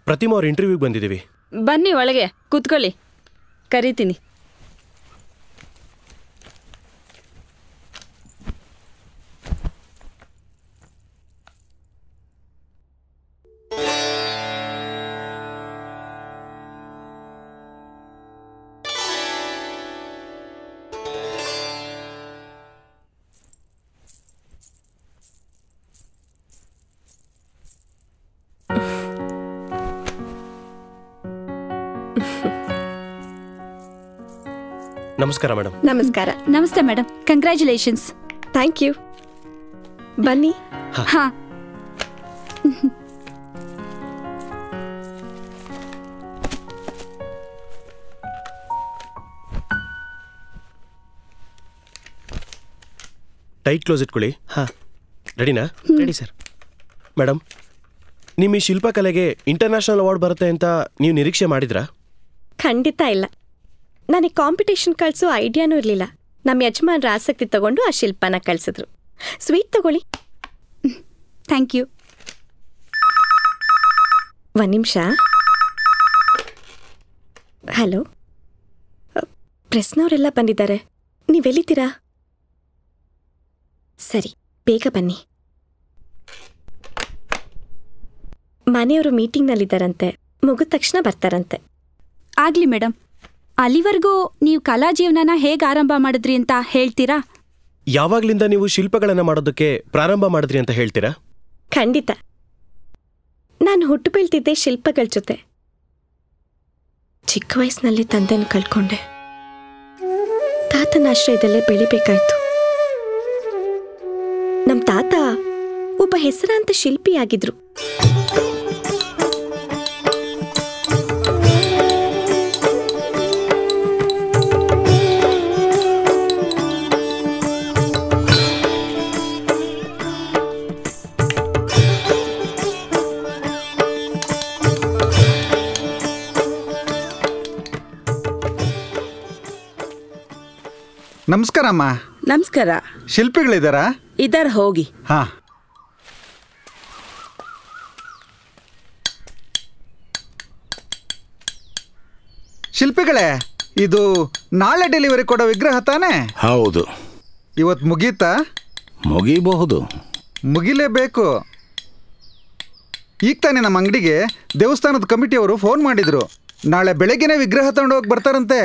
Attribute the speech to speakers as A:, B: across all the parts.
A: ಪ್ರತಿಮಾ ಅವ್ರ ಇಂಟರ್ವ್ಯೂಗೆ ಬಂದಿದ್ದೀವಿ
B: ಬನ್ನಿ ಒಳಗೆ ಕೂತ್ಕೊಳ್ಳಿ ಕರಿತೀನಿ
A: ನಮಸ್ಕಾರ ಮೇಡಮ್
C: ನಮಸ್ಕಾರ
D: ನಮಸ್ತೆ ಮೇಡಮ್ ಕಂಗ್ರ್ಯಾಚುಲೇಷನ್ಸ್
C: ಥ್ಯಾಂಕ್ ಯು ಬನ್ನಿ
D: ಹಾ
A: ಟೈಟ್ ಕ್ಲೋಸ್ ಇಟ್ಕೊಳ್ಳಿ ಹಾಂ ರೆಡಿನಾ ರೆಡಿ ಸರ್ ಮೇಡಮ್ ನಿಮ್ಮ ಈ ಶಿಲ್ಪಕಲೆಗೆ ಇಂಟರ್ನ್ಯಾಷನಲ್ ಅವಾರ್ಡ್ ಬರುತ್ತೆ ಅಂತ ನೀವು ನಿರೀಕ್ಷೆ ಮಾಡಿದ್ರಾ
C: ಖಂಡಿತ ಇಲ್ಲ ನನಗೆ ಕಾಂಪಿಟೇಷನ್ ಕಳಿಸೋ ಐಡಿಯಾನೂ ಇರಲಿಲ್ಲ ನಮ್ಮ ಯಜಮಾನ್ರ ಆಸಕ್ತಿ ತಗೊಂಡು ಆ ಶಿಲ್ಪನ ಕಳಿಸಿದ್ರು ಸ್ವೀಟ್ ತಗೊಳ್ಳಿ
D: ಥ್ಯಾಂಕ್ ಯು
C: ಒಂದು ನಿಮಿಷ ಹಲೋ ಪ್ರೆಸ್ನವರೆಲ್ಲ ಬಂದಿದ್ದಾರೆ ನೀವೆಲ್ಲಿದ್ದೀರಾ ಸರಿ ಬೇಗ ಬನ್ನಿ ಮನೆಯವರು ಮೀಟಿಂಗ್ನಲ್ಲಿದ್ದಾರಂತೆ ಮುಗಿದ ತಕ್ಷಣ ಬರ್ತಾರಂತೆ
D: ಆಗ್ಲಿ ಮೇಡಮ್ ಅಲ್ಲಿವರೆಗೂ ನೀವು ಕಲಾ ಜೀವನನ ಹೇಗೆ ಆರಂಭ ಮಾಡಿದ್ರಿ ಅಂತ ಹೇಳ್ತೀರಾ
A: ಯಾವಾಗ್ಲಿಂದ ನೀವು ಶಿಲ್ಪಗಳನ್ನು ಮಾಡೋದಕ್ಕೆ ಪ್ರಾರಂಭ ಮಾಡಿದ್ರಿ ಅಂತ ಹೇಳ್ತೀರಾ
C: ಖಂಡಿತ ನಾನು ಹುಟ್ಟು ಬೀಳ್ತಿದ್ದೆ ಶಿಲ್ಪಗಳ ಜೊತೆ ಚಿಕ್ಕ ವಯಸ್ಸಿನಲ್ಲಿ ತಂದೆನ ಕಳ್ಕೊಂಡೆ ತಾತನ ಆಶ್ರಯದಲ್ಲೇ ಬೆಳಿಬೇಕಾಯ್ತು ನಮ್ ತಾತ ಒಬ್ಬ ಹೆಸರಾಂತ ಶಿಲ್ಪಿಯಾಗಿದ್ರು
E: ನಮಸ್ಕಾರಮ್ಮ
F: ನಮಸ್ಕಾರ
E: ಶಿಲ್ಪಿಗಳಿದ್ದಾರಾ
F: ಇದರ್ ಹೋಗಿ
E: ಹಾ ಶಿಲ್ಪಿಗಳೇ ಇದು ನಾಳೆ ಡೆಲಿವರಿ ಕೊಡೋ ವಿಗ್ರಹ ತಾನೇ
G: ಹೌದು
E: ಇವತ್ತು ಮುಗೀತಾ
G: ಮುಗಿಬಹುದು
E: ಮುಗಿಲೇಬೇಕು ಈಗ ತಾನೇ ನಮ್ಮ ಅಂಗಡಿಗೆ ದೇವಸ್ಥಾನದ ಕಮಿಟಿಯವರು ಫೋನ್ ಮಾಡಿದ್ರು ನಾಳೆ ಬೆಳಗ್ಗೆನೇ ವಿಗ್ರಹ ತಗೊಂಡೋಗಿ ಬರ್ತಾರಂತೆ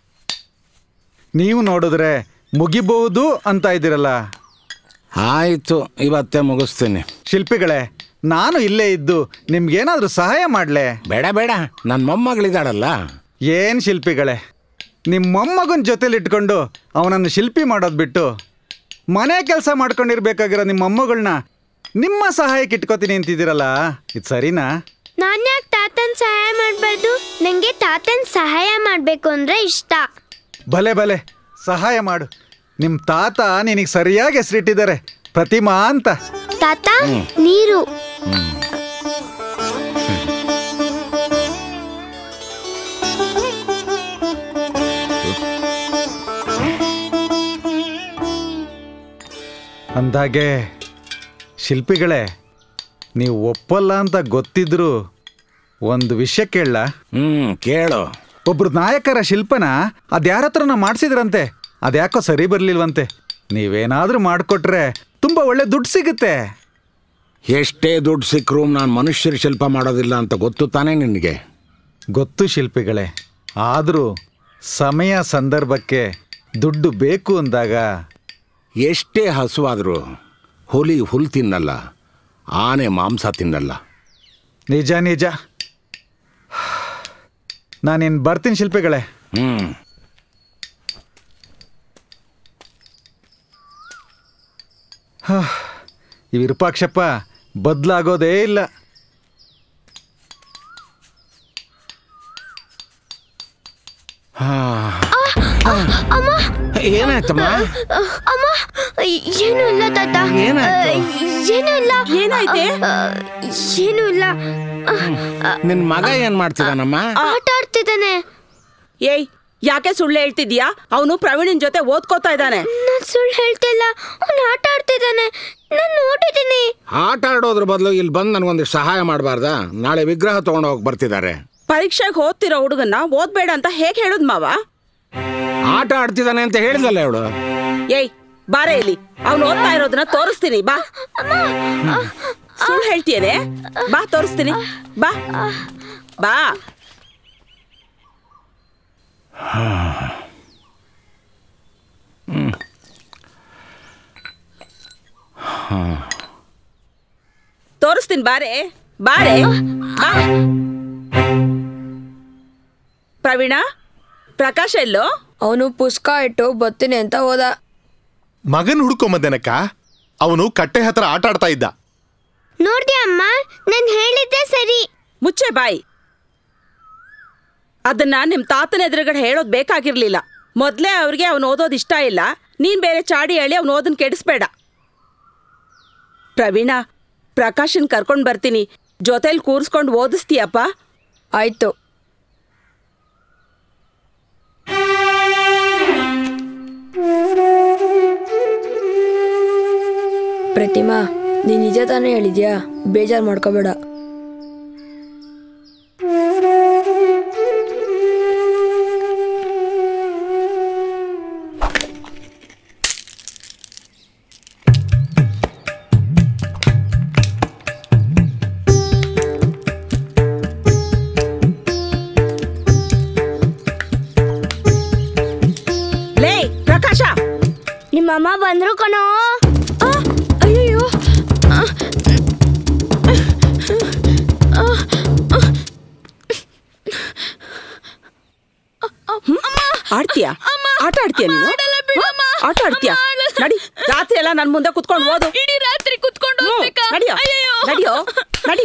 E: ನೀವು ನೋಡಿದ್ರೆ ಮುಗಿಬಹುದು ಅಂತ ಇದ್ದೀರಲ್ಲ
G: ಆಯಿತು ಇವತ್ತೇ ಮುಗಿಸ್ತೀನಿ
E: ಶಿಲ್ಪಿಗಳೇ ನಾನು ಇಲ್ಲೇ ಇದ್ದು ನಿಮ್ಗೇನಾದ್ರೂ ಸಹಾಯ ಮಾಡ್ಲೆ
G: ಬೇಡ ಬೇಡ ನನ್ನ ಮೊಮ್ಮಗಳಿದ್ದಾಳಲ್ಲ
E: ಏನ್ ಶಿಲ್ಪಿಗಳೇ ನಿಮ್ಮ ಮೊಮ್ಮಗನ ಜೊತೆಲಿ ಇಟ್ಕೊಂಡು ಅವನನ್ನು ಶಿಲ್ಪಿ ಮಾಡೋದು ಬಿಟ್ಟು ಮನೆ ಕೆಲಸ ಮಾಡ್ಕೊಂಡಿರ್ಬೇಕಾಗಿರೋ ನಿಮ್ಮ ಮೊಮ್ಮಗಳನ್ನ ನಿಮ್ಮ ಸಹಾಯಕ್ಕೆ ಇಟ್ಕೋತೀನಿ ಅಂತಿದ್ದೀರಲ್ಲ ಇದು ಸರಿನಾ
H: ನಾನು ಯಾಕೆ ತಾತನ ಸಹಾಯ ಮಾಡಬಾರ್ದು ನನಗೆ ತಾತನ ಸಹಾಯ ಮಾಡಬೇಕು ಅಂದ್ರೆ ಇಷ್ಟ
E: ಭಲೆ ಭಲೆ ಸಹಾಯ ಮಾಡು ನಿಮ್ಮ ತಾತ ನಿನಗೆ ಸರಿಯಾಗಿ ಹೆಸರಿಟ್ಟಿದ್ದಾರೆ ಪ್ರತಿಮಾ ಅಂತ
H: ತಾತ ನೀರು
E: ಅಂದಾಗೆ ಶಿಲ್ಪಿಗಳೇ ನೀವು ಒಪ್ಪಲ್ಲ ಅಂತ ಗೊತ್ತಿದ್ರು ಒಂದು ವಿಷಯ ಕೇಳಲ್ಲ
G: ಹ್ಮ್ ಕೇಳು
E: ಒಬ್ರು ನಾಯಕರ ಶಿಲ್ಪನ ಅದ್ಯಾರ ಹತ್ರನ ಮಾಡಿಸಿದ್ರಂತೆ ಅದ್ಯಾಕೋ ಸರಿ ಬರ್ಲಿಲ್ವಂತೆ ನೀವೇನಾದ್ರೂ ಮಾಡಿಕೊಟ್ರೆ ತುಂಬಾ ಒಳ್ಳೆ ದುಡ್ಡು ಸಿಗುತ್ತೆ
G: ಎಷ್ಟೇ ದುಡ್ಡು ಸಿಕ್ಕರೂ ನಾನು ಮನುಷ್ಯರ ಶಿಲ್ಪ ಮಾಡೋದಿಲ್ಲ ಅಂತ ಗೊತ್ತು ತಾನೇ ನಿನಗೆ
E: ಗೊತ್ತು ಶಿಲ್ಪಿಗಳೇ ಆದರೂ ಸಮಯ ಸಂದರ್ಭಕ್ಕೆ ದುಡ್ಡು ಬೇಕು ಅಂದಾಗ
G: ಎಷ್ಟೇ ಹಸುವಾದರೂ ಹುಲಿ ಹುಲ್ ತಿನ್ನಲ್ಲ ಆನೆ ಮಾಂಸ ತಿನ್ನಲ್ಲ
E: ನಿಜ ನಿಜ ನಾನಿನ್ ಬರ್ತೀನಿ ಶಿಲ್ಪಿಗಳೇ
G: ಹ್ಮ್
E: ಈ ವಿರೂಪಾಕ್ಷಪ್ಪ ಬದಲಾಗೋದೇ ಇಲ್ಲ
G: ಏನಾಯ್ತಮ್ಮ
H: ಅಮ್ಮ ಏನು ಇಲ್ಲ ತಾತ
G: ಏನಾಯ್ತು?
H: ಏನು ಇಲ್ಲ
F: ಏನಾಯ್ತೆ?
H: ಏನು ಇಲ್ಲ
G: ನಿನ್ ಮಗ ಏನ್ ಮಾಡ್ತಿದ್ದಾನಮ್ಮ
H: ಆಟ ಆಡ್ತಿದ್ದಾನೆ
F: ಏಯ್ ಯಾಕೆ ಸುಳ್ಳು ಹೇಳ್ತಿದ್ಯಾ ಅವನು ಪ್ರವೀಣನ್ ಜೊತೆ ಓದ್ಕೋತಾ ಇದ್ದಾನೆ
H: ನಾನು ಸುಳ್ಳು ಹೇಳ್ತಿಲ್ಲ ಅವ್ನು ಆಟ ಆಡ್ತಿದ್ದಾನೆ ನಾನು ನೋಡಿದ್ದೀನಿ
G: ಆಟ ಆಡೋದ್ರ ಬದಲು ಇಲ್ಲಿ ಬಂದು ನನಗೊಂದಿಷ್ಟು ಸಹಾಯ ಮಾಡಬಾರ್ದಾ ನಾಳೆ ವಿಗ್ರಹ ತೊಗೊಂಡು ಹೋಗಿ ಬರ್ತಿದ್ದಾರೆ
F: ಪರೀಕ್ಷೆಗೆ ಓದ್ತಿರೋ ಹುಡುಗನ್ನ ಓದ್ಬೇಡ ಅಂತ ಹೇಗೆ ಹೇಳುದ್ ಮಾವ
G: ಆಟ ಆಡ್ತಿದ್ದಾನೆ ಅಂತ ಹೇಳಿದಲ್ಲ ಇವಳು
F: ಏಯ್ ಬಾರೆ ಇಲ್ಲಿ ಅವ್ನು ಓದ್ತಾ ಇರೋದನ್ನ ತೋರಿಸ್ತೀನಿ ಬಾ ಸುಳ್ಳು ಹೇಳ್ತೀಯನೆ ಬಾ ತೋರಿಸ್ತೀನಿ ಬಾ ಬಾ ತೋರಿಸ್ತೀನಿ ಬಾರೆ ಬಾರೆ ಬಾ ಪ್ರವೀಣ ಪ್ರಕಾಶ ಎಲ್ಲೋ
I: ಅವನು ಪುಸ್ತಕ ಇಟ್ಟು ಬರ್ತೀನಿ ಅಂತ ಹೋದ
J: ಮಗನ್ ಹುಡ್ಕೊಂಬಂದೆನಕ್ಕ ಅವನು ಕಟ್ಟೆ ಹತ್ರ ಆಟ ಆಡ್ತಾ ಇದ್ದ
H: ನೋಡ್ದೆ ಅಮ್ಮ ನಾನು ಹೇಳಿದ್ದೆ ಸರಿ
F: ಮುಚ್ಚೆ ಬಾಯಿ ಅದನ್ನ ನಿಮ್ ತಾತನ ಎದುರುಗಡೆ ಹೇಳೋದ್ ಬೇಕಾಗಿರ್ಲಿಲ್ಲ ಮೊದ್ಲೇ ಅವ್ರಿಗೆ ಅವ್ನು ಓದೋದ್ ಇಷ್ಟ ಇಲ್ಲ ನೀನ್ ಬೇರೆ ಚಾಡಿ ಹೇಳಿ ಅವ್ನು ಓದನ್ ಕೆಡಿಸ್ಬೇಡ ಪ್ರವೀಣ ಪ್ರಕಾಶನ್ ಕರ್ಕೊಂಡ್ ಬರ್ತೀನಿ ಜೊತೆಲಿ ಕೂರ್ಸ್ಕೊಂಡ್ ಓದಿಸ್ತೀಯಪ್ಪ
I: ಆಯ್ತು ಪ್ರತಿಮಾ ನೀನ್ ನಿಜ ತಾನೇ ಹೇಳಿದ್ಯಾ ಬೇಜಾರು ಮಾಡ್ಕೋಬೇಡ
F: ಲೇ ಪ್ರಕಾಶ
H: ನಿಮ್ಮಮ್ಮ ಬಂದ್ರು ಕಣೋ
I: ಅಯ್ಯೋ
F: ಆಡ್ತೀಯ ಆಟ ಆಡ್ತೀಯ ನೀನು ಹ? ಆಟ ಆಡ್ತೀಯ ನಡಿ ರಾತ್ರಿ ಎಲ್ಲ ನನ್ ಮುಂದೆ ಕುತ್ಕೊಂಡು ಓದು
B: ಇಡೀ ರಾತ್ರಿ ಕುತ್ಕೊಂಡು
F: ಹ್ಮ್,
B: ಹೋಗ್ಬೇಕಾ?
F: ನಡಿಯೋ
B: ಅಯ್ಯಯ್ಯೋ.
F: ನಡಿಯೋ ನಡಿ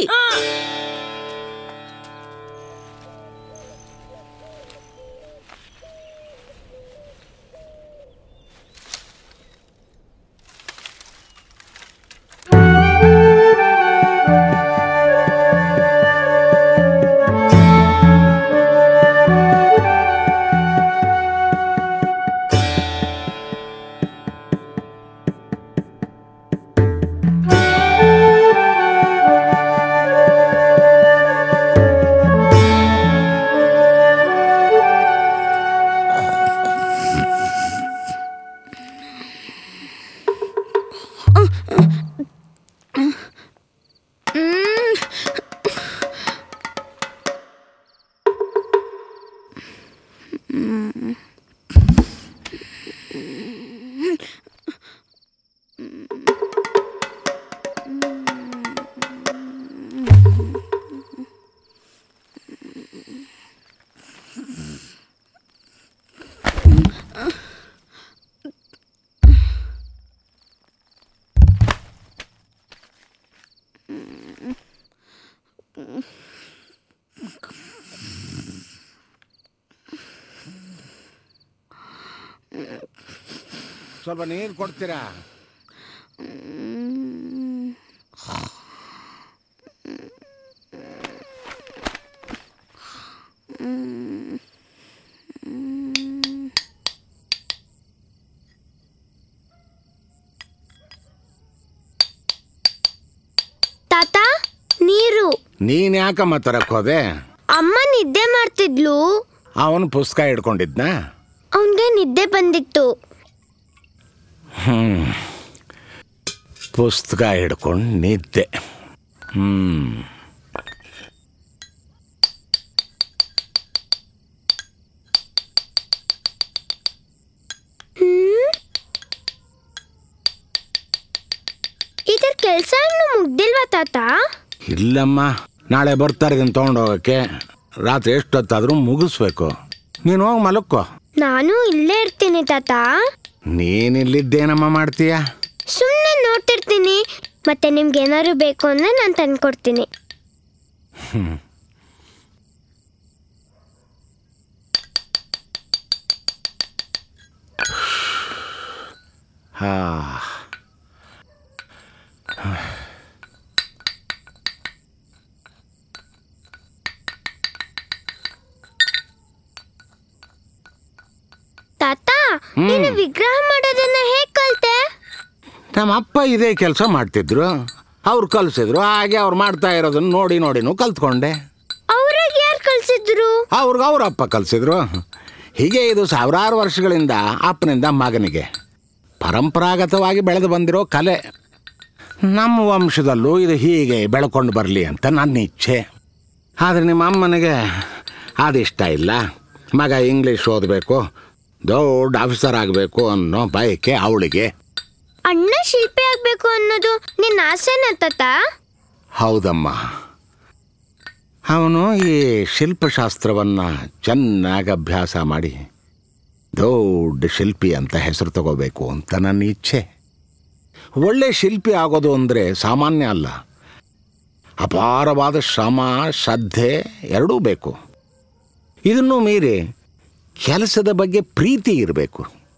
G: ಸ್ವಲ್ಪ ನೀರು ಕೊಡ್ತೀರಾ
H: ತಾತ ನೀರು
G: ನೀನ್ ಯಾಕಮ್ಮ ತರಕ್ ಹೋದೆ
H: ಅಮ್ಮ ನಿದ್ದೆ ಮಾಡ್ತಿದ್ಲು
G: ಅವನು ಪುಸ್ತಕ ಹಿಡ್ಕೊಂಡಿದ್ನಾ
H: ಅವನ್ಗೆ ನಿದ್ದೆ ಬಂದಿತ್ತು
G: ಹ್ಮ್ ಪುಸ್ತಕ ಹಿಡ್ಕೊಂಡು ನಿದ್ದೆ ಹ್ಮ್
H: ಇದ್ರ ಕೆಲ್ಸ ಇನ್ನು ಮುಗ್ದಿಲ್ವಾ ತಾತ
G: ಇಲ್ಲಮ್ಮ ನಾಳೆ ಬರ್ತಾರೆ ಇದನ್ನು ತೊಗೊಂಡೋಗಕ್ಕೆ ರಾತ್ರಿ ಎಷ್ಟೊತ್ತಾದರೂ ಮುಗಿಸ್ಬೇಕು ನೀನು ಹೋಗಿ ಮಲಕ್ಕೋ
H: ನಾನು ಇಲ್ಲೇ ಇರ್ತೀನಿ ತಾತ
G: ನೀನಿಲ್ಲಿದ್ದೇನಮ್ಮ ಮಾಡ್ತೀಯ
H: ಸುಮ್ಮನೆ ನೋಡ್ತಿರ್ತೀನಿ ಮತ್ತೆ ನಿಮ್ಗೆ ಏನಾದ್ರು ಬೇಕು ಅಂದ್ರೆ ನಾನು ತಂದ್ಕೊಡ್ತೀನಿ
G: ಹಾ
H: ತಾತ ನೀನು ವಿಗ್ರಹ ಮಾಡೋದನ್ನ ಹೇಗ್ ಕಲ್ತೆ
G: ನಮ್ಮ ಅಪ್ಪ ಇದೇ ಕೆಲಸ ಮಾಡ್ತಿದ್ರು ಅವ್ರು ಕಲಿಸಿದ್ರು ಹಾಗೆ ಅವ್ರು ಮಾಡ್ತಾ ಇರೋದನ್ನ ನೋಡಿ ನೋಡಿನೂ ಕಲ್ತ್ಕೊಂಡೆ
H: ಅವ್ರಿಗೆ ಯಾರು ಕಳ್ಸಿದ್ರು
G: ಅವ್ರಿಗೆ ಅವ್ರ ಅಪ್ಪ ಕಲಿಸಿದ್ರು ಹೀಗೆ ಇದು ಸಾವಿರಾರು ವರ್ಷಗಳಿಂದ ಅಪ್ಪನಿಂದ ಮಗನಿಗೆ ಪರಂಪರಾಗತವಾಗಿ ಬೆಳೆದು ಬಂದಿರೋ ಕಲೆ ನಮ್ಮ ವಂಶದಲ್ಲೂ ಇದು ಹೀಗೆ ಬೆಳ್ಕೊಂಡು ಬರಲಿ ಅಂತ ನನ್ನ ಇಚ್ಛೆ ಆದರೆ ನಿಮ್ಮ ಅಮ್ಮನಿಗೆ ಅದಿಷ್ಟ ಇಲ್ಲ ಮಗ ಇಂಗ್ಲೀಷ್ ಓದಬೇಕು ದೊಡ್ಡ ಆಫೀಸರ್ ಆಗಬೇಕು ಅನ್ನೋ ಬಯಕೆ ಅವಳಿಗೆ
H: ಅಣ್ಣ ಶಿಲ್ಪಿ ಆಗ್ಬೇಕು ಅನ್ನೋದು ನಿನ್ನ ಆಸೆನ ತಾತ
G: ಹೌದಮ್ಮ ಅವನು ಈ ಶಿಲ್ಪಶಾಸ್ತ್ರವನ್ನು ಚೆನ್ನಾಗಿ ಅಭ್ಯಾಸ ಮಾಡಿ ದೊಡ್ಡ ಶಿಲ್ಪಿ ಅಂತ ಹೆಸರು ತಗೋಬೇಕು ಅಂತ ನನ್ನ ಇಚ್ಛೆ ಒಳ್ಳೆ ಶಿಲ್ಪಿ ಆಗೋದು ಅಂದರೆ ಸಾಮಾನ್ಯ ಅಲ್ಲ ಅಪಾರವಾದ ಶ್ರಮ ಶ್ರದ್ಧೆ ಎರಡೂ ಬೇಕು ಇದನ್ನು ಮೀರಿ ಕೆಲಸದ ಬಗ್ಗೆ ಪ್ರೀತಿ ಇರಬೇಕು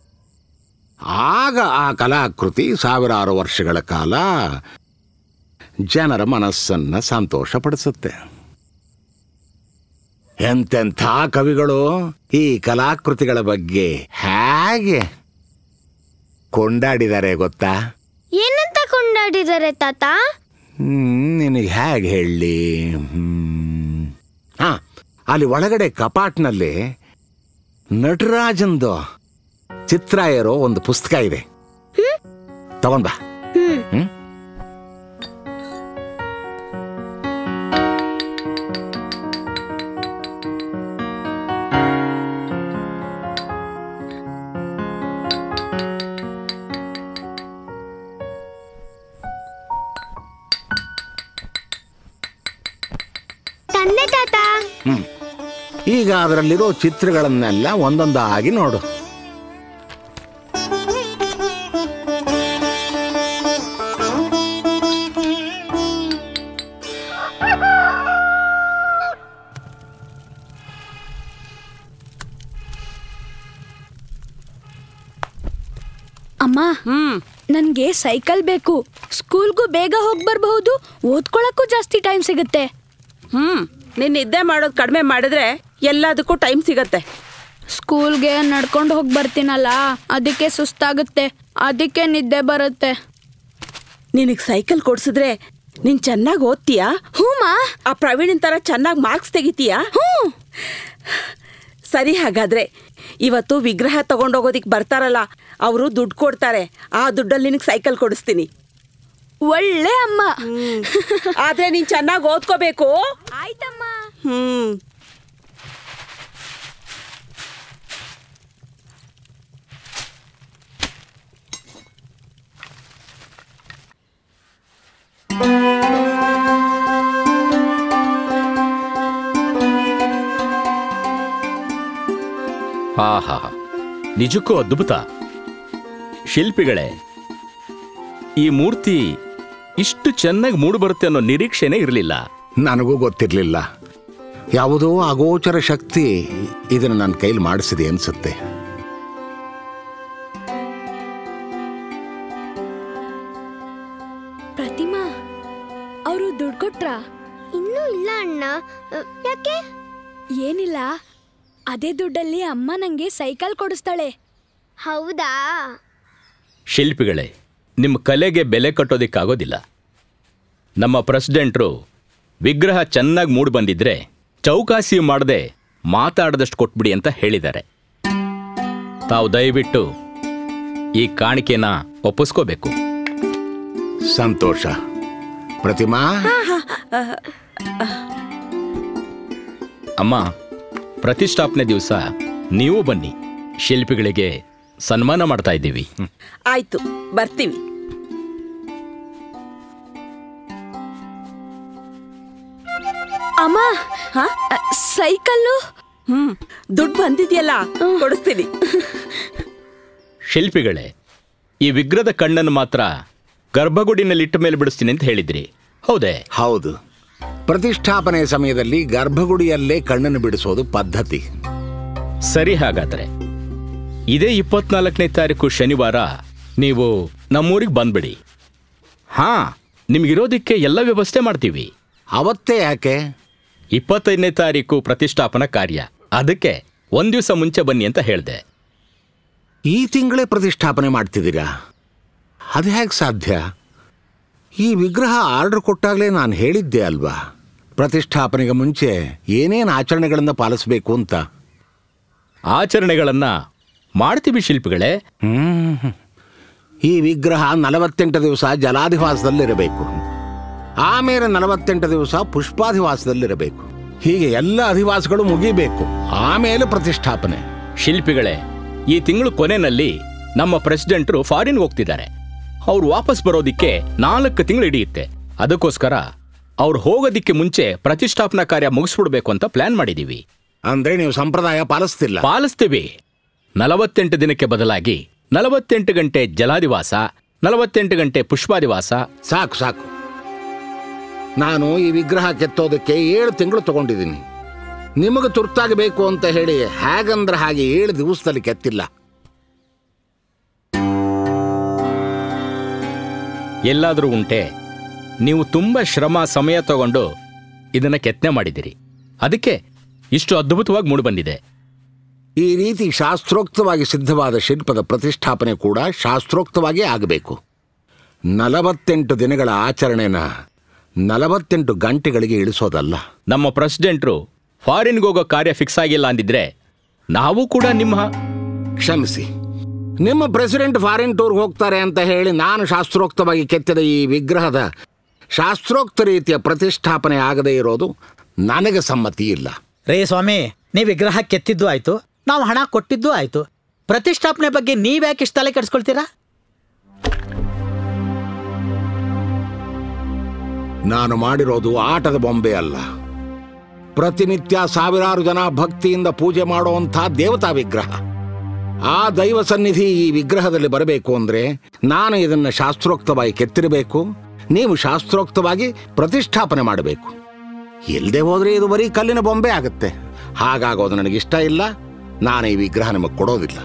G: ಆಗ ಆ ಕಲಾಕೃತಿ ಸಾವಿರಾರು ವರ್ಷಗಳ ಕಾಲ ಜನರ ಮನಸ್ಸನ್ನು ಸಂತೋಷಪಡಿಸುತ್ತೆ ಎಂತೆಂಥ ಕವಿಗಳು ಈ ಕಲಾಕೃತಿಗಳ ಬಗ್ಗೆ ಹೇಗೆ ಕೊಂಡಾಡಿದ್ದಾರೆ ಗೊತ್ತಾ
H: ಏನಂತ ಕೊಂಡಾಡಿದ್ದಾರೆ ತಾತ
G: ಹ್ಮ್, ನಿನಗೆ ಹೇಗೆ ಹೇಳಿ ಹಾ ಅಲ್ಲಿ ಒಳಗಡೆ ಕಪಾಟ್ನಲ್ಲಿ ನಟರಾಜಂದು ಚಿತ್ರ ಇರೋ ಒಂದು ಪುಸ್ತಕ ಇದೆ ತಗೊಂಡ್ ಬಾ ಹ್ಮ್
H: ತಂದೆ ತಾತ
G: ಹ್ಮ್ ಈಗ ಅದರಲ್ಲಿರೋ ಚಿತ್ರಗಳನ್ನೆಲ್ಲ ಒಂದೊಂದಾಗಿ ನೋಡು
D: ಅಮ್ಮ ನನ್ಗೆ ಸೈಕಲ್ ಬೇಕು ಸ್ಕೂಲ್ಗೂ ಬೇಗ ಹೋಗಿ ಬರಬಹುದು ಓದ್ಕೊಳಕ್ಕೂ ಜಾಸ್ತಿ ಟೈಮ್ ಸಿಗುತ್ತೆ
F: ಹ್ಮ್ ನೀನ್ ನಿದ್ದೆ ಮಾಡೋದು ಕಡಿಮೆ ಮಾಡಿದ್ರೆ ಎಲ್ಲದಕ್ಕೂ ಟೈಮ್ ಸಿಗತ್ತೆ
D: ಸ್ಕೂಲ್ಗೆ ನಡ್ಕೊಂಡು ಹೋಗಿ ಬರ್ತೀನಲ್ಲ ಅದಕ್ಕೆ ಸುಸ್ತಾಗುತ್ತೆ ಅದಕ್ಕೆ ನಿದ್ದೆ ಬರುತ್ತೆ
F: ನಿನಗ್ ಸೈಕಲ್ ಕೊಡ್ಸಿದ್ರೆ ನೀನ್ ಚೆನ್ನಾಗಿ ಓದ್ತೀಯಾ
D: ಹ್ಞೂಮಾ
F: ಆ ಪ್ರವೀಣನ್ ತರ ಚೆನ್ನಾಗಿ ಮಾರ್ಕ್ಸ್ ತೆಗಿತೀಯಾ ಸರಿ ಹಾಗಾದ್ರೆ ಇವತ್ತು ವಿಗ್ರಹ ತಗೊಂಡೋಗೋದಿಕ್ ಬರ್ತಾರಲ್ಲ ಅವರು ದುಡ್ಡು ಕೊಡ್ತಾರೆ ಆ ದುಡ್ಡಲ್ಲಿ ನಿನಗೆ ಸೈಕಲ್ ಕೊಡಿಸ್ತೀನಿ
D: ಒಳ್ಳೆ ಅಮ್ಮ
F: ಆದ್ರೆ ನೀನ್ ಚೆನ್ನಾಗಿ ಓದ್ಕೋಬೇಕು
D: ಆಯ್ತಮ್ಮ
F: ಹ್ಮ್
K: ಆಹಾ ನಿಜಕ್ಕೂ ಅದ್ಭುತ ಶಿಲ್ಪಿಗಳೇ ಈ ಮೂರ್ತಿ ಇಷ್ಟು ಚೆನ್ನಾಗಿ ಮೂಡಿಬರುತ್ತೆ ಅನ್ನೋ ನಿರೀಕ್ಷೆನೇ ಇರಲಿಲ್ಲ
G: ನನಗೂ ಗೊತ್ತಿರಲಿಲ್ಲ ಯಾವುದೋ ಅಗೋಚರ ಶಕ್ತಿ ಇದನ್ನು ನನ್ನ ಕೈಲಿ ಮಾಡಿಸಿದೆ ಅನ್ಸುತ್ತೆ
D: ಪ್ರತಿಮಾ ಅವರು ದುಡ್ಡು ಕೊಟ್ರಾ
H: ಇನ್ನೂ ಇಲ್ಲ ಅಣ್ಣ ಅ, ಯಾಕೆ
D: ಏನಿಲ್ಲ ಅದೇ ದುಡ್ಡಲ್ಲಿ ಅಮ್ಮ ನಂಗೆ ಸೈಕಲ್ ಕೊಡಿಸ್ತಾಳೆ
H: ಹೌದಾ
K: ಶಿಲ್ಪಿಗಳೇ ನಿಮ್ಮ ಕಲೆಗೆ ಬೆಲೆ ಕಟ್ಟೋದಿಕ್ಕಾಗೋದಿಲ್ಲ ನಮ್ಮ ಪ್ರೆಸಿಡೆಂಟ್ರು ವಿಗ್ರಹ ಚೆನ್ನಾಗಿ ಮೂಡಿ ಬಂದಿದ್ರೆ ಚೌಕಾಸಿ ಮಾಡದೆ ಮಾತಾಡದಷ್ಟು ಕೊಟ್ಬಿಡಿ ಅಂತ ಹೇಳಿದ್ದಾರೆ ತಾವು ದಯವಿಟ್ಟು ಈ ಕಾಣಿಕೆನ ಒಪ್ಪಿಸ್ಕೋಬೇಕು
G: ಸಂತೋಷ ಪ್ರತಿಮಾ
K: ಅಮ್ಮ ಪ್ರತಿಷ್ಠಾಪನೆ ದಿವಸ ನೀವು ಬನ್ನಿ ಶಿಲ್ಪಿಗಳಿಗೆ ಸನ್ಮಾನ ಮಾಡ್ತಾ ಇದ್ದೀವಿ
F: ಆಯ್ತು ಬರ್ತೀವಿ
D: ಅಮ್ಮ ಸೈಕಲ್ಲು
F: ಹ್ಮ್ ದುಡ್ಡು ಬಂದಿದ್ಯಲ್ಲ ಕೊಡಿಸ್ತೀನಿ
K: ಶಿಲ್ಪಿಗಳೇ ಈ ವಿಗ್ರಹದ ಕಣ್ಣನ್ನು ಮಾತ್ರ ಗರ್ಭಗುಡಿನಲ್ಲಿಟ್ಟ ಮೇಲೆ ಬಿಡಿಸ್ತೀನಿ ಅಂತ ಹೇಳಿದ್ರಿ ಹೌದೇ
G: ಹೌದು ಪ್ರತಿಷ್ಠಾಪನೆ ಸಮಯದಲ್ಲಿ ಗರ್ಭಗುಡಿಯಲ್ಲೇ ಕಣ್ಣನ್ನು ಬಿಡಿಸೋದು ಪದ್ಧತಿ
K: ಸರಿ ಹಾಗಾದ್ರೆ ಇದೇ ಇಪ್ಪತ್ನಾಲ್ಕನೇ ತಾರೀಕು ಶನಿವಾರ ನೀವು ನಮ್ಮೂರಿಗೆ ಬಂದ್ಬಿಡಿ ಹಾ ನಿಮ್ಗಿರೋದಕ್ಕೆ ಎಲ್ಲ ವ್ಯವಸ್ಥೆ ಮಾಡ್ತೀವಿ
G: ಅವತ್ತೇ ಯಾಕೆ
K: ಇಪ್ಪತ್ತೈದನೇ ತಾರೀಕು ಪ್ರತಿಷ್ಠಾಪನಾ ಕಾರ್ಯ ಅದಕ್ಕೆ ಒಂದ್ ದಿವಸ ಮುಂಚೆ ಬನ್ನಿ ಅಂತ ಹೇಳಿದೆ
G: ಈ ತಿಂಗಳೇ ಪ್ರತಿಷ್ಠಾಪನೆ ಮಾಡ್ತಿದ್ದೀರಾ ಅದು ಹೇಗೆ ಸಾಧ್ಯ ಈ ವಿಗ್ರಹ ಆರ್ಡರ್ ಕೊಟ್ಟಾಗಲೇ ನಾನು ಹೇಳಿದ್ದೆ ಅಲ್ವಾ ಪ್ರತಿಷ್ಠಾಪನೆಗೆ ಮುಂಚೆ ಏನೇನು ಆಚರಣೆಗಳನ್ನು ಪಾಲಿಸಬೇಕು ಅಂತ
K: ಆಚರಣೆಗಳನ್ನ ಮಾಡ್ತೀವಿ ಶಿಲ್ಪಿಗಳೇ
G: ಹ್ಮ್. ಈ ವಿಗ್ರಹ ನಲವತ್ತೆಂಟು ದಿವಸ ಜಲಾಧಿವಾಸದಲ್ಲಿರಬೇಕು ಆಮೇಲೆ ನಲವತ್ತೆಂಟು ದಿವಸ ಪುಷ್ಪಾಧಿವಾಸದಲ್ಲಿರಬೇಕು ಹೀಗೆ ಎಲ್ಲ ಅಧಿವಾಸಗಳು ಮುಗಿಬೇಕು ಆಮೇಲೆ ಪ್ರತಿಷ್ಠಾಪನೆ
K: ಶಿಲ್ಪಿಗಳೇ ಈ ತಿಂಗಳು ಕೊನೆಯಲ್ಲಿ ನಮ್ಮ ಪ್ರೆಸಿಡೆಂಟ್ರು ಫಾರಿನ್ ಹೋಗ್ತಿದ್ದಾರೆ ಅವ್ರು ವಾಪಸ್ ಬರೋದಿಕ್ಕೆ ನಾಲ್ಕು ತಿಂಗಳು ಹಿಡಿಯುತ್ತೆ ಅದಕ್ಕೋಸ್ಕರ ಅವ್ರು ಹೋಗೋದಿಕ್ಕೆ ಮುಂಚೆ ಪ್ರತಿಷ್ಠಾಪನಾ ಕಾರ್ಯ ಮುಗಿಸ್ಬಿಡ್ಬೇಕು ಅಂತ ಪ್ಲಾನ್ ಮಾಡಿದೀವಿ
G: ಅಂದ್ರೆ ನೀವು ಸಂಪ್ರದಾಯ ಪಾಲಿಸ್ತಿಲ್ಲ
K: ಪಾಲಿಸ್ತೀವಿ ನಲವತ್ತೆಂಟು ದಿನಕ್ಕೆ ಬದಲಾಗಿ ನಲವತ್ತೆಂಟು ಗಂಟೆ ಜಲಾದಿವಾಸ ನಲವತ್ತೆಂಟು ಗಂಟೆ ಪುಷ್ಪಾದಿವಾಸ
G: ಸಾಕು ಸಾಕು ನಾನು ಈ ವಿಗ್ರಹ ಕೆತ್ತೋದಕ್ಕೆ ಏಳು ತಿಂಗಳು ತಗೊಂಡಿದ್ದೀನಿ ನಿಮಗೆ ತುರ್ತಾಗಿ ಬೇಕು ಅಂತ ಹೇಳಿ ಹೇಗಂದ್ರೆ ಹಾಗೆ ಏಳು ದಿವಸದಲ್ಲಿ ಕೆತ್ತಿಲ್ಲ
K: ಎಲ್ಲಾದರೂ ಉಂಟೆ ನೀವು ತುಂಬ ಶ್ರಮ ಸಮಯ ತಗೊಂಡು ಇದನ್ನ ಕೆತ್ತನೆ ಮಾಡಿದಿರಿ ಅದಕ್ಕೆ ಇಷ್ಟು ಅದ್ಭುತವಾಗಿ ಮೂಡಿಬಂದಿದೆ
G: ಈ ರೀತಿ ಶಾಸ್ತ್ರೋಕ್ತವಾಗಿ ಸಿದ್ಧವಾದ ಶಿಲ್ಪದ ಪ್ರತಿಷ್ಠಾಪನೆ ಕೂಡ ಶಾಸ್ತ್ರೋಕ್ತವಾಗಿ ಆಗಬೇಕು ನಲವತ್ತೆಂಟು ದಿನಗಳ ಆಚರಣೆನ ನಲವತ್ತೆಂಟು ಗಂಟೆಗಳಿಗೆ ಇಳಿಸೋದಲ್ಲ
K: ನಮ್ಮ ಪ್ರೆಸಿಡೆಂಟ್ರು ಫಾರಿನ್ಗೆ ಹೋಗೋ ಕಾರ್ಯ ಫಿಕ್ಸ್ ಆಗಿಲ್ಲ ಅಂದಿದ್ರೆ ನಾವು ಕೂಡ ನಿಮ್ಮ
G: ಕ್ಷಮಿಸಿ ನಿಮ್ಮ ಪ್ರೆಸಿಡೆಂಟ್ ಫಾರಿನ್ ಟೂರ್ಗೆ ಹೋಗ್ತಾರೆ ಅಂತ ಹೇಳಿ ನಾನು ಶಾಸ್ತ್ರೋಕ್ತವಾಗಿ ಕೆತ್ತಿದ ಈ ವಿಗ್ರಹದ ಶಾಸ್ತ್ರೋಕ್ತ ರೀತಿಯ ಪ್ರತಿಷ್ಠಾಪನೆ ಆಗದೇ ಇರೋದು ನನಗೆ ಸಮ್ಮತಿ ಇಲ್ಲ
L: ರೇ ಸ್ವಾಮಿ ನೀವು ವಿಗ್ರಹ ಕೆತ್ತಿದ್ದು ಆಯ್ತು ನಾವು ಹಣ ಕೊಟ್ಟಿದ್ದು ಆಯ್ತು ಪ್ರತಿಷ್ಠಾಪನೆ ಬಗ್ಗೆ ನೀವ್ಯಾಕೆ ಇಷ್ಟು ತಲೆ ಕೆಡಿಸ್ಕೊಳ್ತೀರಾ
G: ನಾನು ಮಾಡಿರೋದು ಆಟದ ಬೊಂಬೆ ಅಲ್ಲ ಪ್ರತಿನಿತ್ಯ ಸಾವಿರಾರು ಜನ ಭಕ್ತಿಯಿಂದ ಪೂಜೆ ಮಾಡುವಂಥ ದೇವತಾ ವಿಗ್ರಹ ಆ ದೈವ ಸನ್ನಿಧಿ ಈ ವಿಗ್ರಹದಲ್ಲಿ ಬರಬೇಕು ಅಂದ್ರೆ ನಾನು ಇದನ್ನು ಶಾಸ್ತ್ರೋಕ್ತವಾಗಿ ಕೆತ್ತಿರಬೇಕು ನೀವು ಶಾಸ್ತ್ರೋಕ್ತವಾಗಿ ಪ್ರತಿಷ್ಠಾಪನೆ ಮಾಡಬೇಕು ಇಲ್ಲದೆ ಹೋದ್ರೆ ಇದು ಬರೀ ಕಲ್ಲಿನ ಬೊಂಬೆ ಆಗುತ್ತೆ ಹಾಗಾಗೋದು ನನಗಿಷ್ಟ ಇಲ್ಲ ನಾನು ಈ ವಿಗ್ರಹ ನಿಮಗೆ ಕೊಡೋದಿಲ್ಲ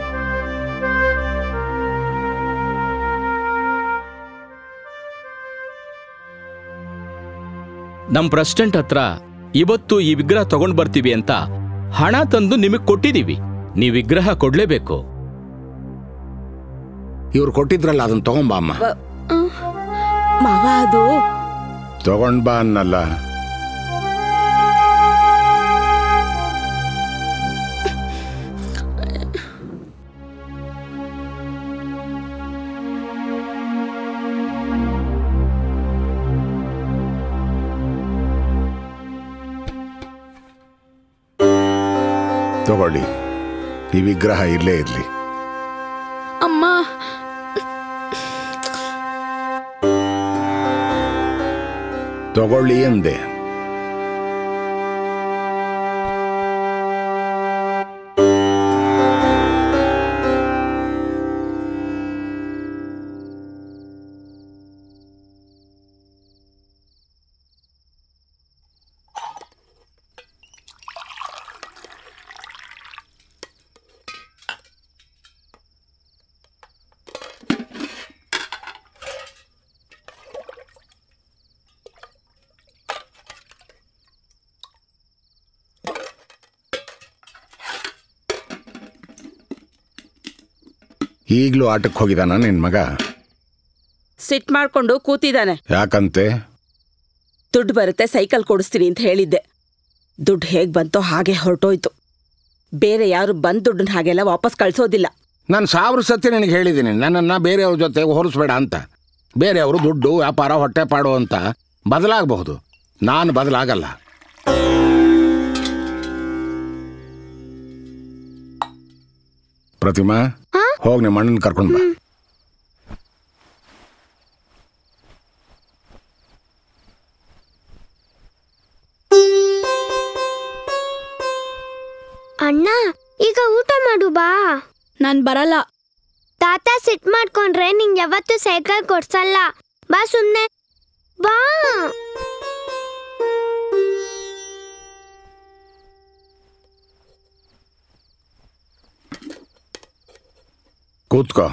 K: ನಮ್ಮ ಪ್ರೆಸಿಡೆಂಟ್ ಹತ್ರ ಇವತ್ತು ಈ ವಿಗ್ರಹ ತಗೊಂಡ್ ಬರ್ತೀವಿ ಅಂತ ಹಣ ತಂದು ನಿಮಗೆ ಕೊಟ್ಟಿದೀವಿ ನೀವು ವಿಗ್ರಹ ಕೊಡ್ಲೇಬೇಕು
G: ಇವ್ರು ಕೊಟ್ಟಿದ್ರಲ್ಲ ಅದನ್ನ ತಗೊಂಬಾ ಅಮ್ಮ
F: ಮಾವ ಅದು
G: ತಗೊಂಡ್ ಬಾ ಅನ್ನಲ್ಲ ತಗೊಳ್ಳಿ ಈ ವಿಗ್ರಹ ಇಲ್ಲೇ ಇರಲಿ
D: ಅಮ್ಮ
G: ತಗೊಳ್ಳಿ ಎಂದೆ ಈಗಲೂ ಆಟಕ್ಕೆ ಹೋಗಿದಾನ ನಿನ್ ಮಗ
F: ಸಿಟ್ ಮಾಡ್ಕೊಂಡು ಕೂತಿದ್ದಾನೆ
G: ಯಾಕಂತೆ
F: ದುಡ್ಡು ಬರುತ್ತೆ ಸೈಕಲ್ ಕೊಡಿಸ್ತೀನಿ ಅಂತ ಹೇಳಿದ್ದೆ ದುಡ್ಡು ಹೇಗ್ ಬಂತೋ ಹಾಗೆ ಹೊರಟೋಯ್ತು ಬೇರೆ ಯಾರು ಬಂದ್ ದುಡ್ಡನ್ನ ಹಾಗೆಲ್ಲ ವಾಪಸ್ ಕಳ್ಸೋದಿಲ್ಲ
G: ನಾನು ಸಾವಿರ ಸತಿ ನಿನಗೆ ಹೇಳಿದ್ದೀನಿ ನನ್ನನ್ನು ಬೇರೆಯವ್ರ ಜೊತೆ ಹೋಲಿಸ್ಬೇಡ ಅಂತ ಬೇರೆಯವರು ದುಡ್ಡು ವ್ಯಾಪಾರ ಹೊಟ್ಟೆಪಾಡು ಅಂತ ಬದಲಾಗಬಹುದು ನಾನು ಬದಲಾಗಲ್ಲ ಪ್ರತಿಮಾ ಹೋಗಿ ನಿಮ್ಮ ಅಣ್ಣನ ಕರ್ಕೊಂಡು ಬಾ
H: ಅಣ್ಣ ಈಗ ಊಟ ಮಾಡು ಬಾ
D: ನಾನ್ ಬರಲ್ಲ
H: ತಾತ ಸಿಟ್ ಮಾಡ್ಕೊಂಡ್ರೆ ನಿಂಗೆ ಯಾವತ್ತೂ ಸೈಕಲ್ ಕೊಡ್ಸಲ್ಲ ಬಾ ಸುಮ್ನೆ ಬಾ
G: ಕೂತ್ಕೋ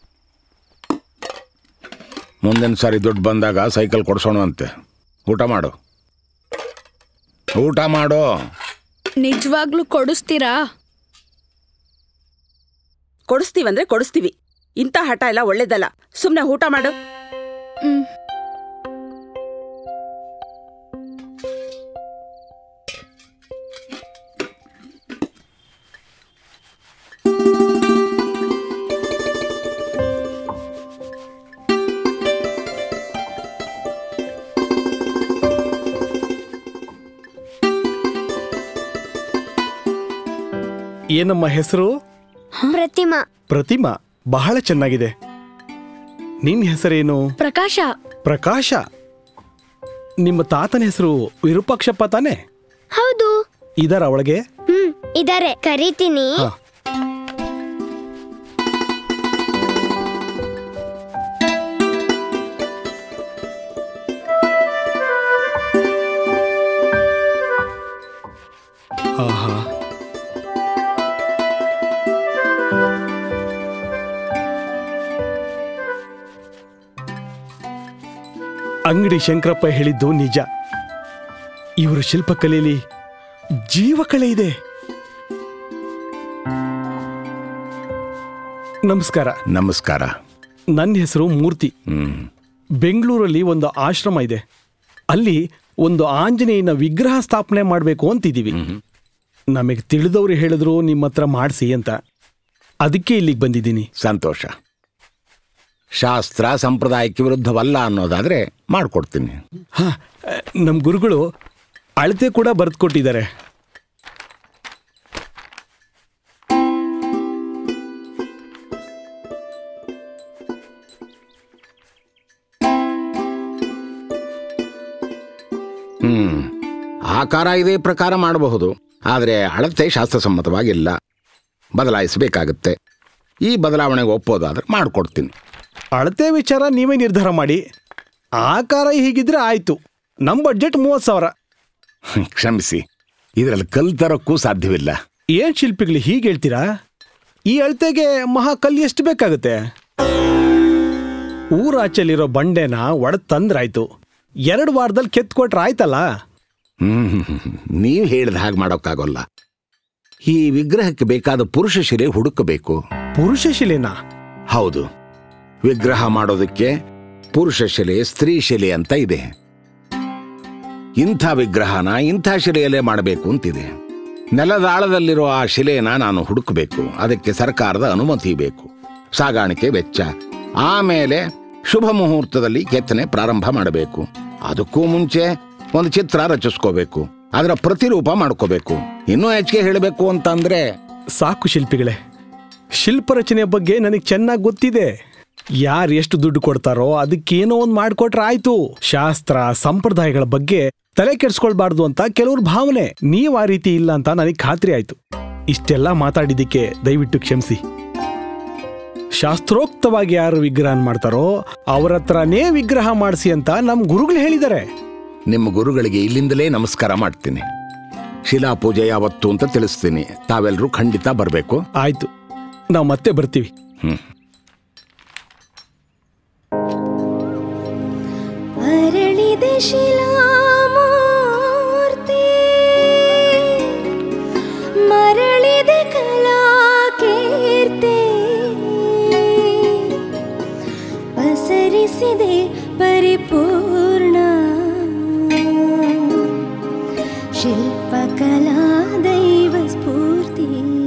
G: ಮುಂದಿನ ಸಾರಿ ದುಡ್ಡು ಬಂದಾಗ ಸೈಕಲ್ ಕೊಡ್ಸೋಣವಂತೆ ಊಟ ಮಾಡು ಊಟ ಮಾಡು
D: ನಿಜವಾಗ್ಲೂ ಕೊಡಿಸ್ತೀರಾ
F: ಕೊಡಿಸ್ತೀವಂದ್ರೆ ಕೊಡಿಸ್ತೀವಿ ಇಂಥ ಹಠ ಎಲ್ಲ ಒಳ್ಳೇದಲ್ಲ ಸುಮ್ನೆ ಊಟ ಮಾಡು
M: ಏನಮ್ಮ ಹೆಸರು
H: ಪ್ರತಿಮಾ
M: ಪ್ರತಿಮಾ ಬಹಳ ಚೆನ್ನಾಗಿದೆ ನಿನ್ನ ಹೆಸರೇನು
D: ಪ್ರಕಾಶ
M: ಪ್ರಕಾಶ ನಿಮ್ಮ ತಾತನ ಹೆಸರು ವಿರೂಪಾಕ್ಷಪ್ಪ ತಾನೆ
H: ಹೌದು
M: ಇದರ ಒಳಗೆ
H: ಹ್ಮ್ ಇದಾರೆ ಕರಿತೀನಿ
M: ಹಾ. ಆಹಾ ಅಂಗಡಿ ಶಂಕರಪ್ಪ ಹೇಳಿದ್ದು ನಿಜ ಇವರು ಶಿಲ್ಪಕಲೆಯಲ್ಲಿ ಜೀವಕಳೆ ಇದೆ ನಮಸ್ಕಾರ
G: ನಮಸ್ಕಾರ
M: ನನ್ನ ಹೆಸರು ಮೂರ್ತಿ ಬೆಂಗಳೂರಲ್ಲಿ ಒಂದು ಆಶ್ರಮ ಇದೆ ಅಲ್ಲಿ ಒಂದು ಆಂಜನೇಯನ ವಿಗ್ರಹ ಸ್ಥಾಪನೆ ಮಾಡಬೇಕು ಅಂತಿದ್ದೀವಿ ನಮಗೆ ತಿಳಿದವರು ಹೇಳಿದ್ರು ನಿಮ್ಮ ಹತ್ರ ಮಾಡಿಸಿ ಅಂತ ಅದಕ್ಕೆ ಇಲ್ಲಿಗೆ ಬಂದಿದ್ದೀನಿ
G: ಸಂತೋಷ ಶಾಸ್ತ್ರ ಸಂಪ್ರದಾಯಕ್ಕೆ ವಿರುದ್ಧವಲ್ಲ ಅನ್ನೋದಾದ್ರೆ ಮಾಡ್ಕೊಡ್ತೀನಿ
M: ಹಾ ನಮ್ಮ ಗುರುಗಳು ಅಳತೆ ಕೂಡ ಬರೆದುಕೊಟ್ಟಿದ್ದಾರೆ
G: ಹ್ಮ್ ಆಕಾರ ಇದೇ ಪ್ರಕಾರ ಮಾಡಬಹುದು ಆದರೆ ಅಳತೆ ಶಾಸ್ತ್ರಸಮ್ಮತವಾಗಿಲ್ಲ ಬದಲಾಯಿಸಬೇಕಾಗುತ್ತೆ ಈ ಬದಲಾವಣೆಗೆ ಒಪ್ಪೋದಾದ್ರೆ ಮಾಡಿಕೊಡ್ತೀನಿ
M: ಅಳತೆ ವಿಚಾರ ನೀವೇ ನಿರ್ಧಾರ ಮಾಡಿ ಆಕಾರ ಹೀಗಿದ್ರೆ ಆಯ್ತು ನಮ್ಮ ಬಡ್ಜೆಟ್ ಮೂವತ್ತು ಸಾವಿರ
G: ಕ್ಷಮಿಸಿ ಇದರಲ್ಲಿ ಕಲ್ ತರೋಕ್ಕೂ ಸಾಧ್ಯವಿಲ್ಲ
M: ಏನ್ ಶಿಲ್ಪಿಗಳು ಹೀಗೆ ಹೇಳ್ತೀರಾ ಈ ಅಳತೆಗೆ ಮಹಾಕಲ್ ಎಷ್ಟು ಬೇಕಾಗುತ್ತೆ ಊರಾಚೆಲಿರೋ ಬಂಡೆನ ಒಡೆದ್ ತಂದ್ರಾಯ್ತು ಎರಡು ವಾರದಲ್ಲಿ ಕೆತ್ಕೊಟ್ರೆ ಆಯ್ತಲ್ಲ
G: ಹ್ಮ್ ನೀವು ಹೇಳಿದ ಹಾಗೆ ಮಾಡೋಕ್ಕಾಗೋಲ್ಲ ಈ ವಿಗ್ರಹಕ್ಕೆ ಬೇಕಾದ ಪುರುಷ ಶಿಲೆ ಹುಡುಕಬೇಕು
M: ಪುರುಷ ಶಿಲೆನಾ
G: ಹೌದು ವಿಗ್ರಹ ಮಾಡೋದಕ್ಕೆ ಪುರುಷ ಶಿಲೆ ಸ್ತ್ರೀ ಶಿಲೆ ಅಂತ ಇದೆ ಇಂಥ ವಿಗ್ರಹನ ಇಂಥ ಶಿಲೆಯಲ್ಲೇ ಮಾಡಬೇಕು ಅಂತಿದೆ ನೆಲದಾಳದಲ್ಲಿರೋ ಆ ಶಿಲೆನ ನಾನು ಹುಡುಕಬೇಕು ಅದಕ್ಕೆ ಸರ್ಕಾರದ ಅನುಮತಿ ಬೇಕು ಸಾಗಾಣಿಕೆ ವೆಚ್ಚ ಆಮೇಲೆ ಶುಭ ಮುಹೂರ್ತದಲ್ಲಿ ಕೆತ್ತನೆ ಪ್ರಾರಂಭ ಮಾಡಬೇಕು ಅದಕ್ಕೂ ಮುಂಚೆ ಒಂದು ಚಿತ್ರ ರಚಿಸ್ಕೋಬೇಕು ಅದರ ಪ್ರತಿರೂಪ ಮಾಡ್ಕೋಬೇಕು ಇನ್ನೂ ಹೆಚ್ಚಿಗೆ ಹೇಳಬೇಕು ಅಂತಂದ್ರೆ
M: ಸಾಕು ಶಿಲ್ಪಿಗಳೇ ಶಿಲ್ಪ ರಚನೆ ಬಗ್ಗೆ ನನಗೆ ಚೆನ್ನಾಗಿ ಗೊತ್ತಿದೆ ಯಾರು ಎಷ್ಟು ದುಡ್ಡು ಕೊಡ್ತಾರೋ ಅದಕ್ಕೇನೋ ಒಂದು ಮಾಡಿಕೊಟ್ರೆ ಆಯ್ತು ಶಾಸ್ತ್ರ ಸಂಪ್ರದಾಯಗಳ ಬಗ್ಗೆ ತಲೆ ಕೆಡ್ಸ್ಕೊಳ್ಬಾರ್ದು ಅಂತ ಕೆಲವ್ರ ಭಾವನೆ ನೀವ್ ಆ ರೀತಿ ಇಲ್ಲ ಅಂತ ನನಗೆ ಖಾತ್ರಿ ಆಯ್ತು ಇಷ್ಟೆಲ್ಲ ಮಾತಾಡಿದ್ದಕ್ಕೆ ದಯವಿಟ್ಟು ಕ್ಷಮಿಸಿ ಶಾಸ್ತ್ರೋಕ್ತವಾಗಿ ಯಾರು ವಿಗ್ರಹ ಮಾಡ್ತಾರೋ ಅವ್ರ ಹತ್ರನೇ ವಿಗ್ರಹ ಮಾಡಿಸಿ ಅಂತ ನಮ್ ಗುರುಗಳು ಹೇಳಿದ್ದಾರೆ
G: ನಿಮ್ಮ ಗುರುಗಳಿಗೆ ಇಲ್ಲಿಂದಲೇ ನಮಸ್ಕಾರ ಮಾಡ್ತೀನಿ ಶಿಲಾ ಪೂಜೆ ಯಾವತ್ತು ಅಂತ ತಿಳಿಸ್ತೀನಿ ತಾವೆಲ್ಲರೂ ಖಂಡಿತ ಬರಬೇಕು
M: ಆಯ್ತು ನಾವು ಮತ್ತೆ ಬರ್ತೀವಿ
G: ಹ್ಮ್
N: ಅರಳಿದೆ ಶಿಲಾಮೂರ್ತಿ ಮರಳಿದೆ ಕಲಾಕೀರ್ತಿ ಪಸರಿಸಿದೆ ಪರಿಪೂರ್ಣ ಶಿಲ್ಪಕಲಾ ದೈವ ಸ್ಫೂರ್ತಿ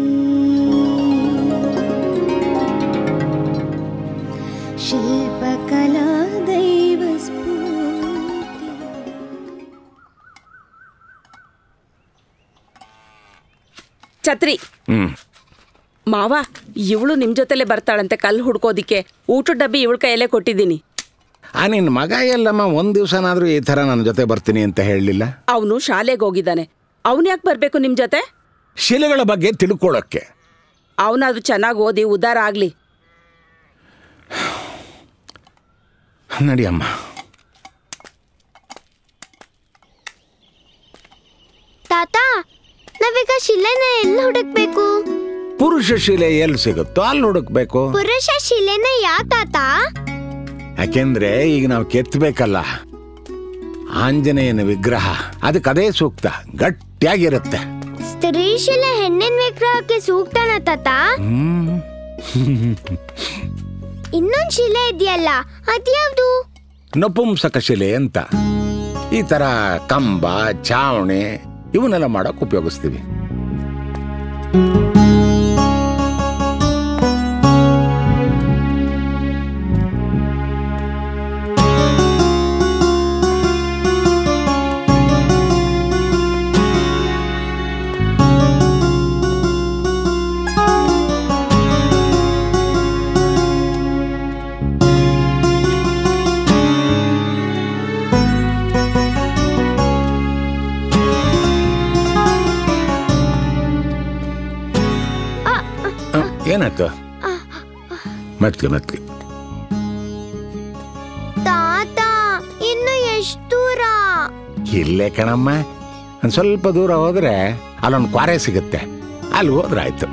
N: ಶಿಲ್ಪಕಲಾ ದೈವ ಸ್ಫೂರ್ತಿ
F: ಛತ್ರಿ
G: ಹ್ಮ್
F: ಮಾವ ಇವಳು ನಿಮ್ ಜೊತೆಲೆ ಬರ್ತಾಳಂತೆ ಕಲ್ಲು ಹುಡ್ಕೋದಿಕ್ಕೆ ಊಟದ ಡಬ್ಬಿ ಇವಳ ಕೈಯಲ್ಲೇ ಕೊಟ್ಟಿದ್ದೀನಿ
G: ಆ ನಿನ್ನ ಮಗ ಎಲ್ಲಮ್ಮ ಒಂದ್ ದಿವಸನಾದ್ರೂ ಈ ತರ ನನ್ನ ಜೊತೆ ಬರ್ತೀನಿ ಅಂತ ಹೇಳಲಿಲ್ಲ
F: ಅವನು ಶಾಲೆಗೆ ಹೋಗಿದ್ದಾನೆ ಅವನು ಯಾಕೆ ಬರ್ಬೇಕು ನಿಮ್ ಜೊತೆ
G: ಶಿಲೆಗಳ ಬಗ್ಗೆ ತಿಳ್ಕೊಳ್ಳೋಕ್ಕೆ
F: ಅವನಾದ್ರೂ ಚೆನ್ನಾಗಿ ಓದಿ ಉದ್ಧಾರ ಆಗ್ಲಿ
G: ನಡಿಯಮ್ಮ
H: ತಾತ ನಾವೀಗ ಶಿಲೆನ ಎಲ್ಲಿ ಹುಡುಕ್ಬೇಕು
G: ಪುರುಷ ಶಿಲೆ ಎಲ್ಲಿ ಸಿಗುತ್ತೋ ಅಲ್ಲಿ ಹುಡುಕ್ಬೇಕು
H: ಪುರುಷ ಶಿಲೆನ ಯಾ ತಾತ
G: ಯಾಕೆಂದ್ರೆ ಈಗ ನಾವು ಕೆತ್ತಬೇಕಲ್ಲ ಆಂಜನೇಯನ ವಿಗ್ರಹ ಅದಕ್ಕೆ ಅದೇ ಸೂಕ್ತ ಗಟ್ಟಿಯಾಗಿರುತ್ತೆ
H: ಸ್ತ್ರೀ ಶಿಲೆ ಹೆಣ್ಣಿನ ವಿಗ್ರಹಕ್ಕೆ ಸೂಕ್ತನ ತಾತ
G: ಹ್ಮ್
H: ಇನ್ನೊಂದ್ ಶಿಲೆ ಇದೆಯಲ್ಲ ಅದ್ಯಾವ್ದು
G: ನಪುಂಸಕ ಶಿಲೆ ಅಂತ ಈ ಥರ ಕಂಬ ಚಾವಣಿ ಇವನ್ನೆಲ್ಲ ಮಾಡೋಕೆ ಉಪಯೋಗಿಸ್ತೀವಿ ಏನಾಯ್ತು ಮೆತ್ಗೆ ಮೆತ್ಗೆ
H: ತಾತ ಇನ್ನು ಎಷ್ಟು ದೂರ
G: ಇಲ್ಲೇ ಕಣಮ್ಮ ಒಂದು ಸ್ವಲ್ಪ ದೂರ ಹೋದ್ರೆ ಅಲ್ಲೊಂದು ಕ್ವಾರೆ ಸಿಗುತ್ತೆ ಅಲ್ಲಿ ಹೋದ್ರೆ ಆಯ್ತು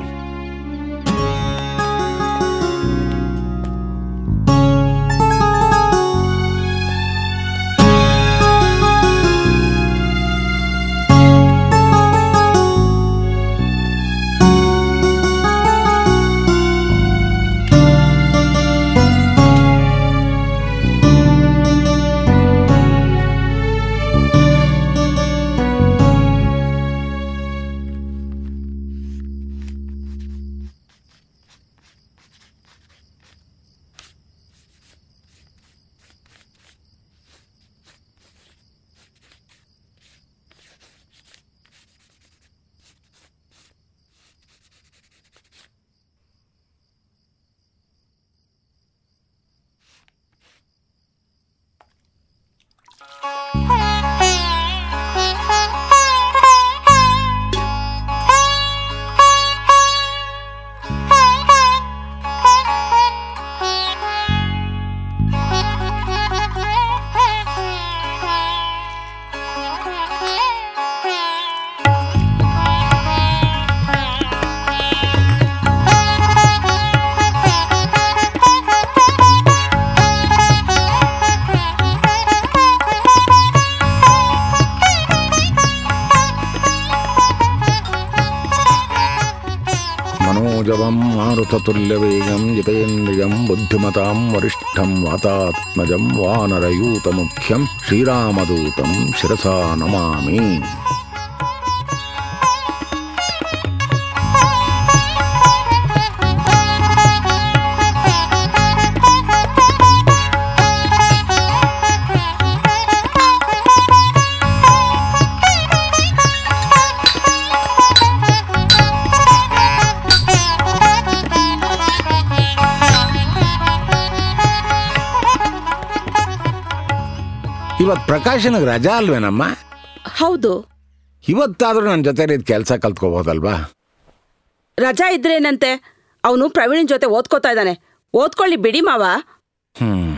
G: मनोजवं मारुततुल्यवेगं जितेन्द्रियं बुद्धिमतां वरिष्ठं वातात्मजं वानरयूतमुख्यं श्रीरामदूतं शिरसा नमामि ಇವತ್ತು ಪ್ರಕಾಶನಿಗೆ ರಜಾ ಅಲ್ವೇನಮ್ಮ
F: ಹೌದು
G: ಇವತ್ತಾದ್ರೂ ನನ್ನ ಜೊತೆ ಇದು ಕೆಲಸ ಕಲ್ತ್ಕೋಬೋದಲ್ವಾ
F: ರಜಾ ಇದ್ರೇನಂತೆ ಅವನು ಪ್ರವೀಣ್ ಜೊತೆ ಓದ್ಕೋತಾ ಇದ್ದಾನೆ ಓದ್ಕೊಳ್ಳಿ ಬಿಡಿ ಮಾವ
G: ಹ್ಮ್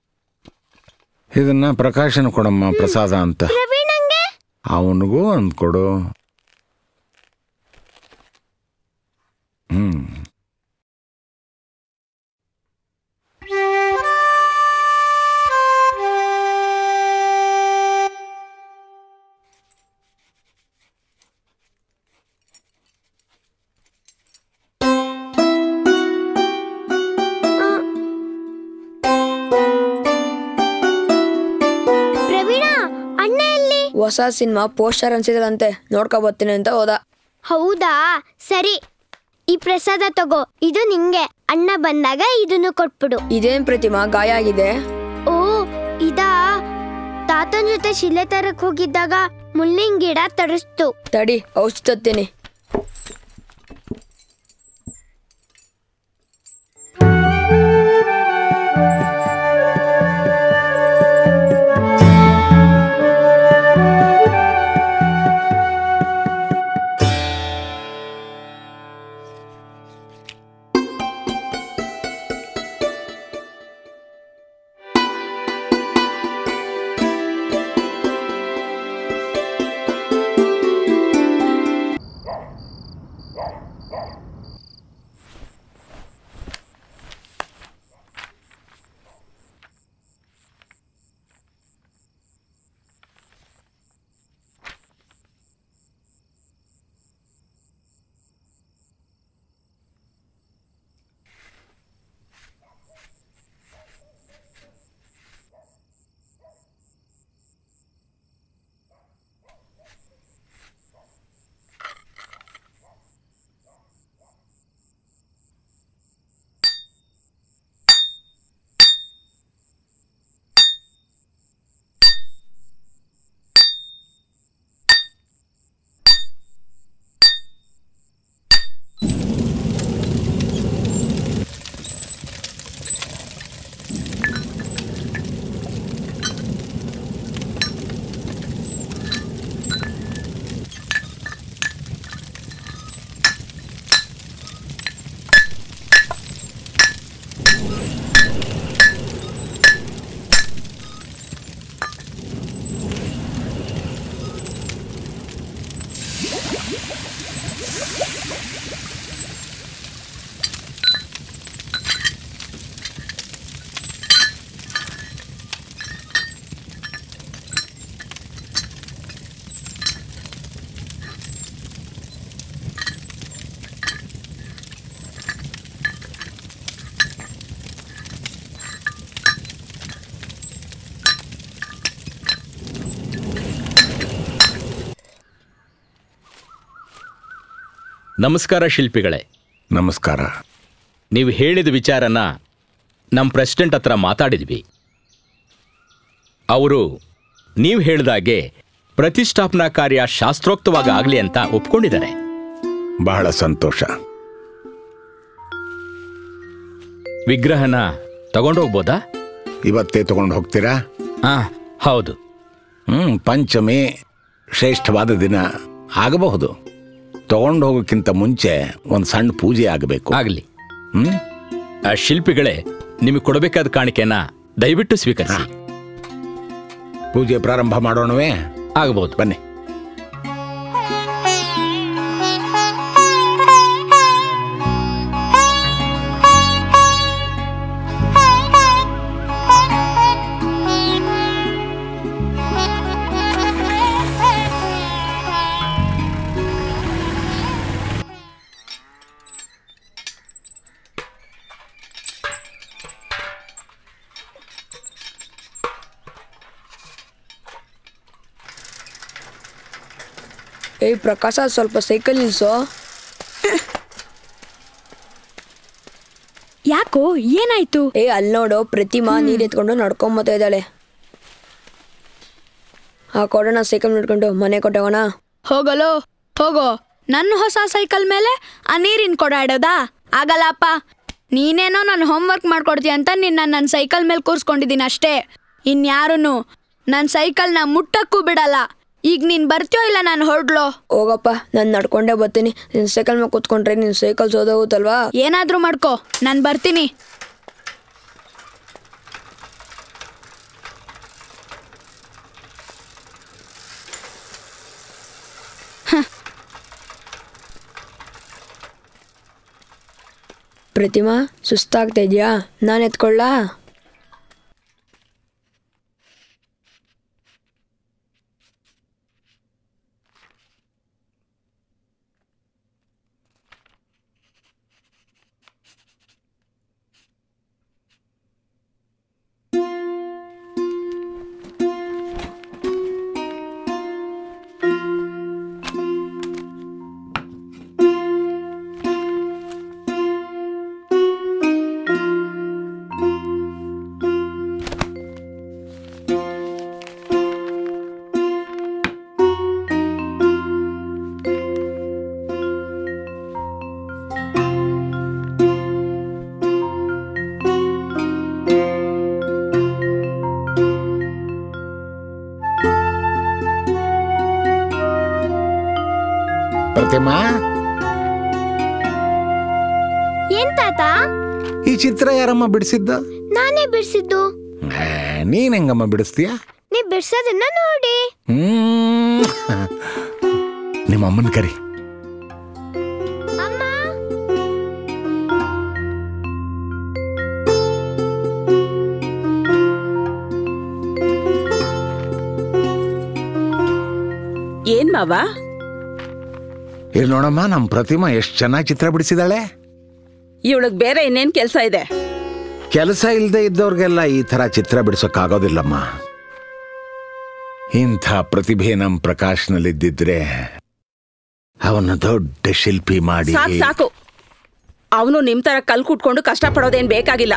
G: ಇದನ್ನ ಪ್ರಕಾಶನ ಕೊಡಮ್ಮ ಪ್ರಸಾದ ಅಂತ ಅವನಿಗೂ ಒಂದು ಕೊಡು ಹ್ಮ್
H: ಪ್ರವೀಣ ಅಣ್ಣ ಎಲ್ಲಿ
I: ಹೊಸ ಸಿನಿಮಾ ಪೋಸ್ಟರ್ ಅನ್ಸಿದ್ರಂತೆ ನೋಡ್ಕೊ ಬರ್ತೀನಿ ಅಂತ ಹೋದ
H: ಹೌದಾ ಸರಿ ಈ ಪ್ರಸಾದ ತಗೋ ಇದು ನಿಂಗೆ ಅಣ್ಣ ಬಂದಾಗ ಇದನ್ನು ಕೊಟ್ಬಿಡು
I: ಇದೇನ್ ಪ್ರತಿಮಾ ಗಾಯ ಆಗಿದೆ
H: ಓ ಇದಾ ತಾತನ್ ಜೊತೆ ಶಿಲೆ ತರಕ್ ಹೋಗಿದ್ದಾಗ ಮುಳ್ಳಿನ ಗಿಡ ತರಿಸ್ತು
I: ತಡಿ ಔಷಧಿ ತತ್ತೀನಿ
K: ನಮಸ್ಕಾರ ಶಿಲ್ಪಿಗಳೇ
G: ನಮಸ್ಕಾರ
K: ನೀವು ಹೇಳಿದ ವಿಚಾರನ ನಮ್ಮ ಪ್ರೆಸಿಡೆಂಟ್ ಹತ್ರ ಮಾತಾಡಿದ್ವಿ ಅವರು ನೀವು ಹೇಳಿದಾಗೆ ಪ್ರತಿಷ್ಠಾಪನಾ ಕಾರ್ಯ ಶಾಸ್ತ್ರೋಕ್ತವಾಗಿ ಆಗಲಿ ಅಂತ ಒಪ್ಕೊಂಡಿದ್ದಾರೆ
G: ಬಹಳ ಸಂತೋಷ
K: ವಿಗ್ರಹನ ತಗೊಂಡೋಗ್ಬೋದಾ
G: ಇವತ್ತೇ ತಗೊಂಡು ಹೋಗ್ತೀರಾ
K: ಹಾ ಹೌದು
G: ಹ್ಮ್ ಪಂಚಮಿ ಶ್ರೇಷ್ಠವಾದ ದಿನ ಆಗಬಹುದು ತಗೊಂಡು ಹೋಗೋಕ್ಕಿಂತ ಮುಂಚೆ ಒಂದು ಸಣ್ಣ ಪೂಜೆ ಆಗಬೇಕು
K: ಆಗಲಿ
G: ಹ್ಮ್
K: ಆ ಶಿಲ್ಪಿಗಳೇ ನಿಮಗೆ ಕೊಡಬೇಕಾದ ಕಾಣಿಕೆನ ದಯವಿಟ್ಟು ಸ್ವೀಕರಿಸಿ
G: ಪೂಜೆ ಪ್ರಾರಂಭ ಮಾಡೋಣವೇ
K: ಆಗಬಹುದು
G: ಬನ್ನಿ
I: ಏಯ್ ಪ್ರಕಾಶ ಸ್ವಲ್ಪ ಸೈಕಲ್ ನಿಲ್ಸೋ
D: ಯಾಕೋ ಏನಾಯ್ತು
I: ಏ ಅಲ್ಲಿ ನೋಡು ಪ್ರತಿಮಾ ನೀರ್ ಎತ್ಕೊಂಡು ನಡ್ಕೊಂಬತ್ತಾ ಇದ್ದಾಳೆ ಆ ಕೊಡೋಣ ಸೈಕಲ್ ನಡ್ಕೊಂಡು ಮನೆ ಕೊಟ್ಟೋಗೋಣ
D: ಹೋಗಲೋ ಹೋಗೋ ನನ್ನ ಹೊಸ ಸೈಕಲ್ ಮೇಲೆ ಆ ನೀರಿನ ಕೊಡ ಇಡೋದಾ ಆಗಲ್ಲಪ್ಪ ನೀನೇನೋ ನನ್ನ ಹೋಮ್ವರ್ಕ್ ಮಾಡ್ಕೊಡ್ತೀಯ ಅಂತ ನಿನ್ನ ನನ್ನ ಸೈಕಲ್ ಮೇಲೆ ಕೂರಿಸ್ಕೊಂಡಿದ್ದೀನಿ ಅಷ್ಟೇ ಇನ್ಯಾರೂ ನನ್ನ ಸೈಕಲ್ನ ಮುಟ್ಟಕ್ಕೂ ಬಿಡಲ್ಲ ಈಗ ನೀನು ಬರ್ತೀಯೋ ಇಲ್ಲ ನಾನು ಹೊರಡ್ಲೋ
I: ಹೋಗಪ್ಪ ನಾನು ನಡ್ಕೊಂಡೇ ಬರ್ತೀನಿ ನಿನ್ ಸೈಕಲ್ ಮೇಲೆ ಕೂತ್ಕೊಂಡ್ರೆ ನಿನ್ ಸೈಕಲ್ ಸೋದೋಗುತ್ತಲ್ವಾ
D: ಏನಾದರೂ ಮಾಡ್ಕೋ ನಾನು ಬರ್ತೀನಿ
I: ಪ್ರತಿಮಾ ಸುಸ್ತಾಗ್ತಾ ಇದೆಯಾ ನಾನು ಎತ್ಕೊಳ್ಳಾ
G: ಪ್ರತಿಮಾ
H: ಏನ್ ತಾತ
G: ಈ ಚಿತ್ರ ಯಾರಮ್ಮ ಬಿಡಿಸಿದ್ದು
H: ನಾನೇ ಬಿಡ್ಸಿದ್ದು
G: ಏ, ನೀನ್ ಹೆಂಗಮ್ಮ ಬಿಡಿಸ್ತೀಯ
H: ನೀ ಬಿಡ್ಸೋದನ್ನ ನೋಡಿ
G: ಹ್ಮ್ ನಿಮ್ಮ ಅಮ್ಮನ ಕರಿ
F: ಏನ್ ಮಾವ
G: ಇಲ್ಲಿ ನೋಡಮ್ಮ ನಮ್ಮ ಪ್ರತಿಮಾ ಎಷ್ಟು ಚೆನ್ನಾಗಿ ಚಿತ್ರ ಬಿಡಿಸಿದಾಳೆ
F: ಇವಳಗ್ ಬೇರೆ ಇನ್ನೇನ್ ಕೆಲ್ಸ ಇದೆ
G: ಕೆಲಸ ಇಲ್ಲದೆ ಇದ್ದವ್ರಿಗೆಲ್ಲ ಈ ಥರ ಚಿತ್ರ ಬಿಡಿಸೋಕ್ಕಾಗೋದಿಲ್ಲಮ್ಮ ಇಂಥ ಪ್ರತಿಭೆ ನಮ್ಮ ಪ್ರಕಾಶ್ನಲ್ಲಿದ್ದಿದ್ರೆ ಅವನ ದೊಡ್ಡ ಶಿಲ್ಪಿ ಮಾಡಿ
F: ಸಾಕು ಸಾಕು ಅವನು ನಿಮ್ ತರ ಕಲ್ ಕುಟ್ಕೊಂಡು ಕಷ್ಟ ಪಡೋದೇನ್ ಬೇಕಾಗಿಲ್ಲ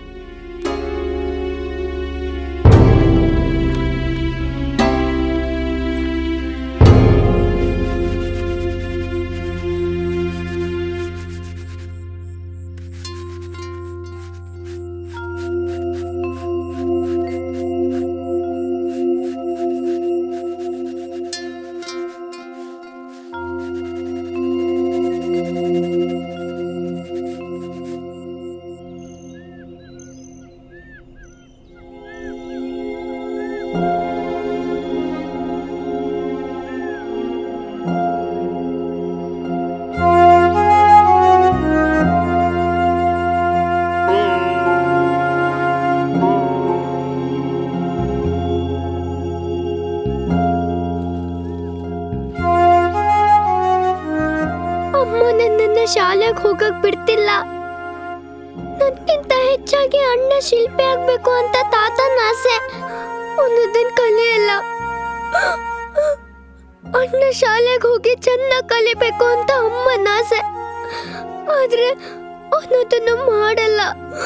H: ಅಮ್ಮ ನನ್ನನ್ನ ಶಾಲೆಗೆ ಹೋಗಕ್ ಬಿಡ್ತಿಲ್ಲ ನನ್ಗಿಂತ ಹೆಚ್ಚಾಗಿ ಅಣ್ಣ ಶಿಲ್ಪಿ ಆಗ್ಬೇಕು ಅಂತ ತಾತನ ಆಸೆ ಒಂದೊಂದನ್ ಕಲಿಯಲ್ಲ ಅಣ್ಣ ಶಾಲೆಗೆ ಹೋಗಿ ಚೆನ್ನಾಗಿ ಕಲಿಬೇಕು ಅಂತ ಅಮ್ಮನ ಆಸೆ ಆದ್ರೆ ಅವನದನ್ನು ಮಾಡಲ್ಲ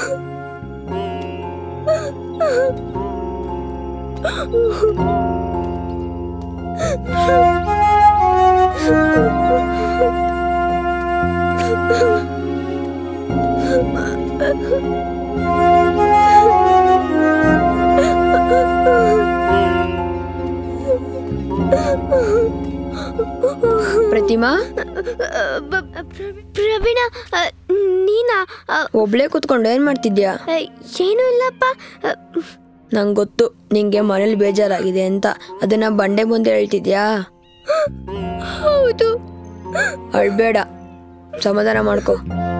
I: ಪ್ರತಿಮಾ
H: ಪ್ರವೀಣ ಅ, ನೀನಾ ಅ,
I: ಒಬ್ಳೇ ಕುತ್ಕೊಂಡು ಏನ್ ಮಾಡ್ತಿದ್ಯಾ
H: ಅ, ಏನೂ ಇಲ್ಲಪ್ಪ ಅ,
I: ನಂಗೆ ಗೊತ್ತು ನಿಂಗೆ ಮನೇಲಿ ಬೇಜಾರಾಗಿದೆ ಅಂತ ಅದನ್ನ ಬಂಡೆ ಮುಂದೆ ಹೇಳ್ತಿದ್ಯಾ
H: ಹೌದು
I: ಅಳ್ಬೇಡ ಸಮಾಧಾನ ಮಾಡ್ಕೋ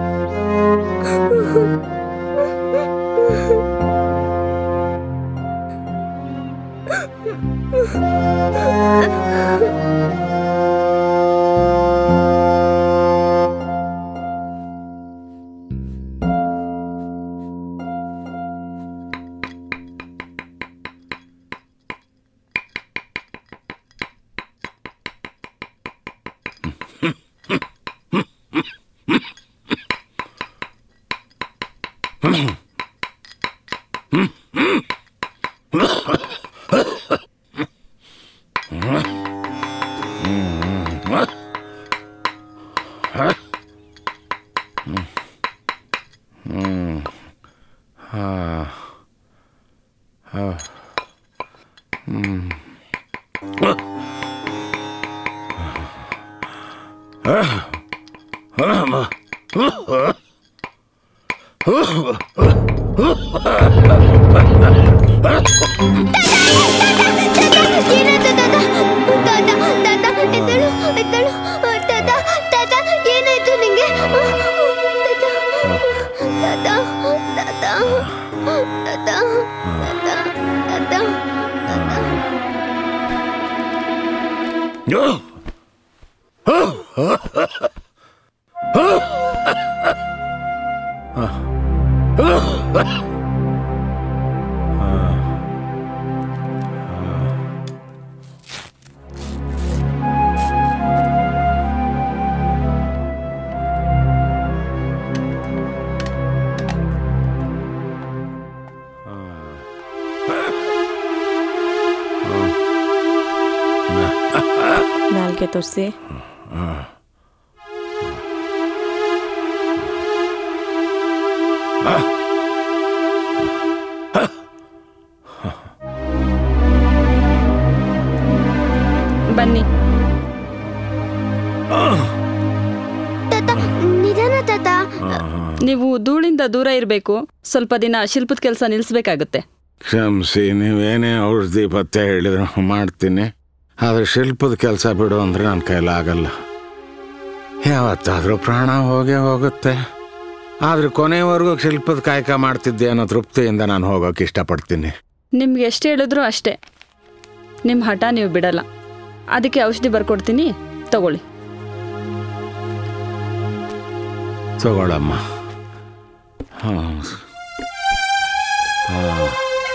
H: ಏನಾಯ್ತು ನಿಂಗೆ ತಾತ ತಾತ ತಾತ ತಾತ ತಾತ
B: ನಾಲ್ಗೆ ತೋರಿಸಿ ಬನ್ನಿ
H: ತಾತ ನಿಧಾನ ತಾತ
B: ನೀವು ಧೂಳಿಂದ ದೂರ ಇರಬೇಕು ಸ್ವಲ್ಪ ದಿನ ಶಿಲ್ಪದ ಕೆಲಸ ನಿಲ್ಲಿಸ್ಬೇಕಾಗುತ್ತೆ
G: ಕ್ಷಮಿಸಿ ನೀವೇನೇ ಔಷಧಿ ಪತ್ತೆ ಹೇಳಿದ್ರು ಮಾಡ್ತೀನಿ ಆದರೆ ಶಿಲ್ಪದ ಕೆಲಸ ಬಿಡು ಅಂದರೆ ನನ್ನ ಕೈಲಾಗಲ್ಲ ಯಾವತ್ತಾದರೂ ಪ್ರಾಣ ಹೋಗೇ ಹೋಗುತ್ತೆ ಆದರೆ ಕೊನೆವರೆಗೂ ಶಿಲ್ಪದ ಕಾಯಕ ಮಾಡ್ತಿದ್ದೆ ಅನ್ನೋ ತೃಪ್ತಿಯಿಂದ ನಾನು ಹೋಗೋಕೆ ಇಷ್ಟಪಡ್ತೀನಿ
B: ನಿಮ್ಗೆ ಎಷ್ಟು ಹೇಳಿದ್ರು ಅಷ್ಟೇ ನಿಮ್ಮ ಹಠ ನೀವು ಬಿಡಲ್ಲ ಅದಕ್ಕೆ ಔಷಧಿ ಬರ್ಕೊಡ್ತೀನಿ ತಗೊಳ್ಳಿ
G: ತಗೊಳಮ್ಮ ಹಾಂ ಹಾಂ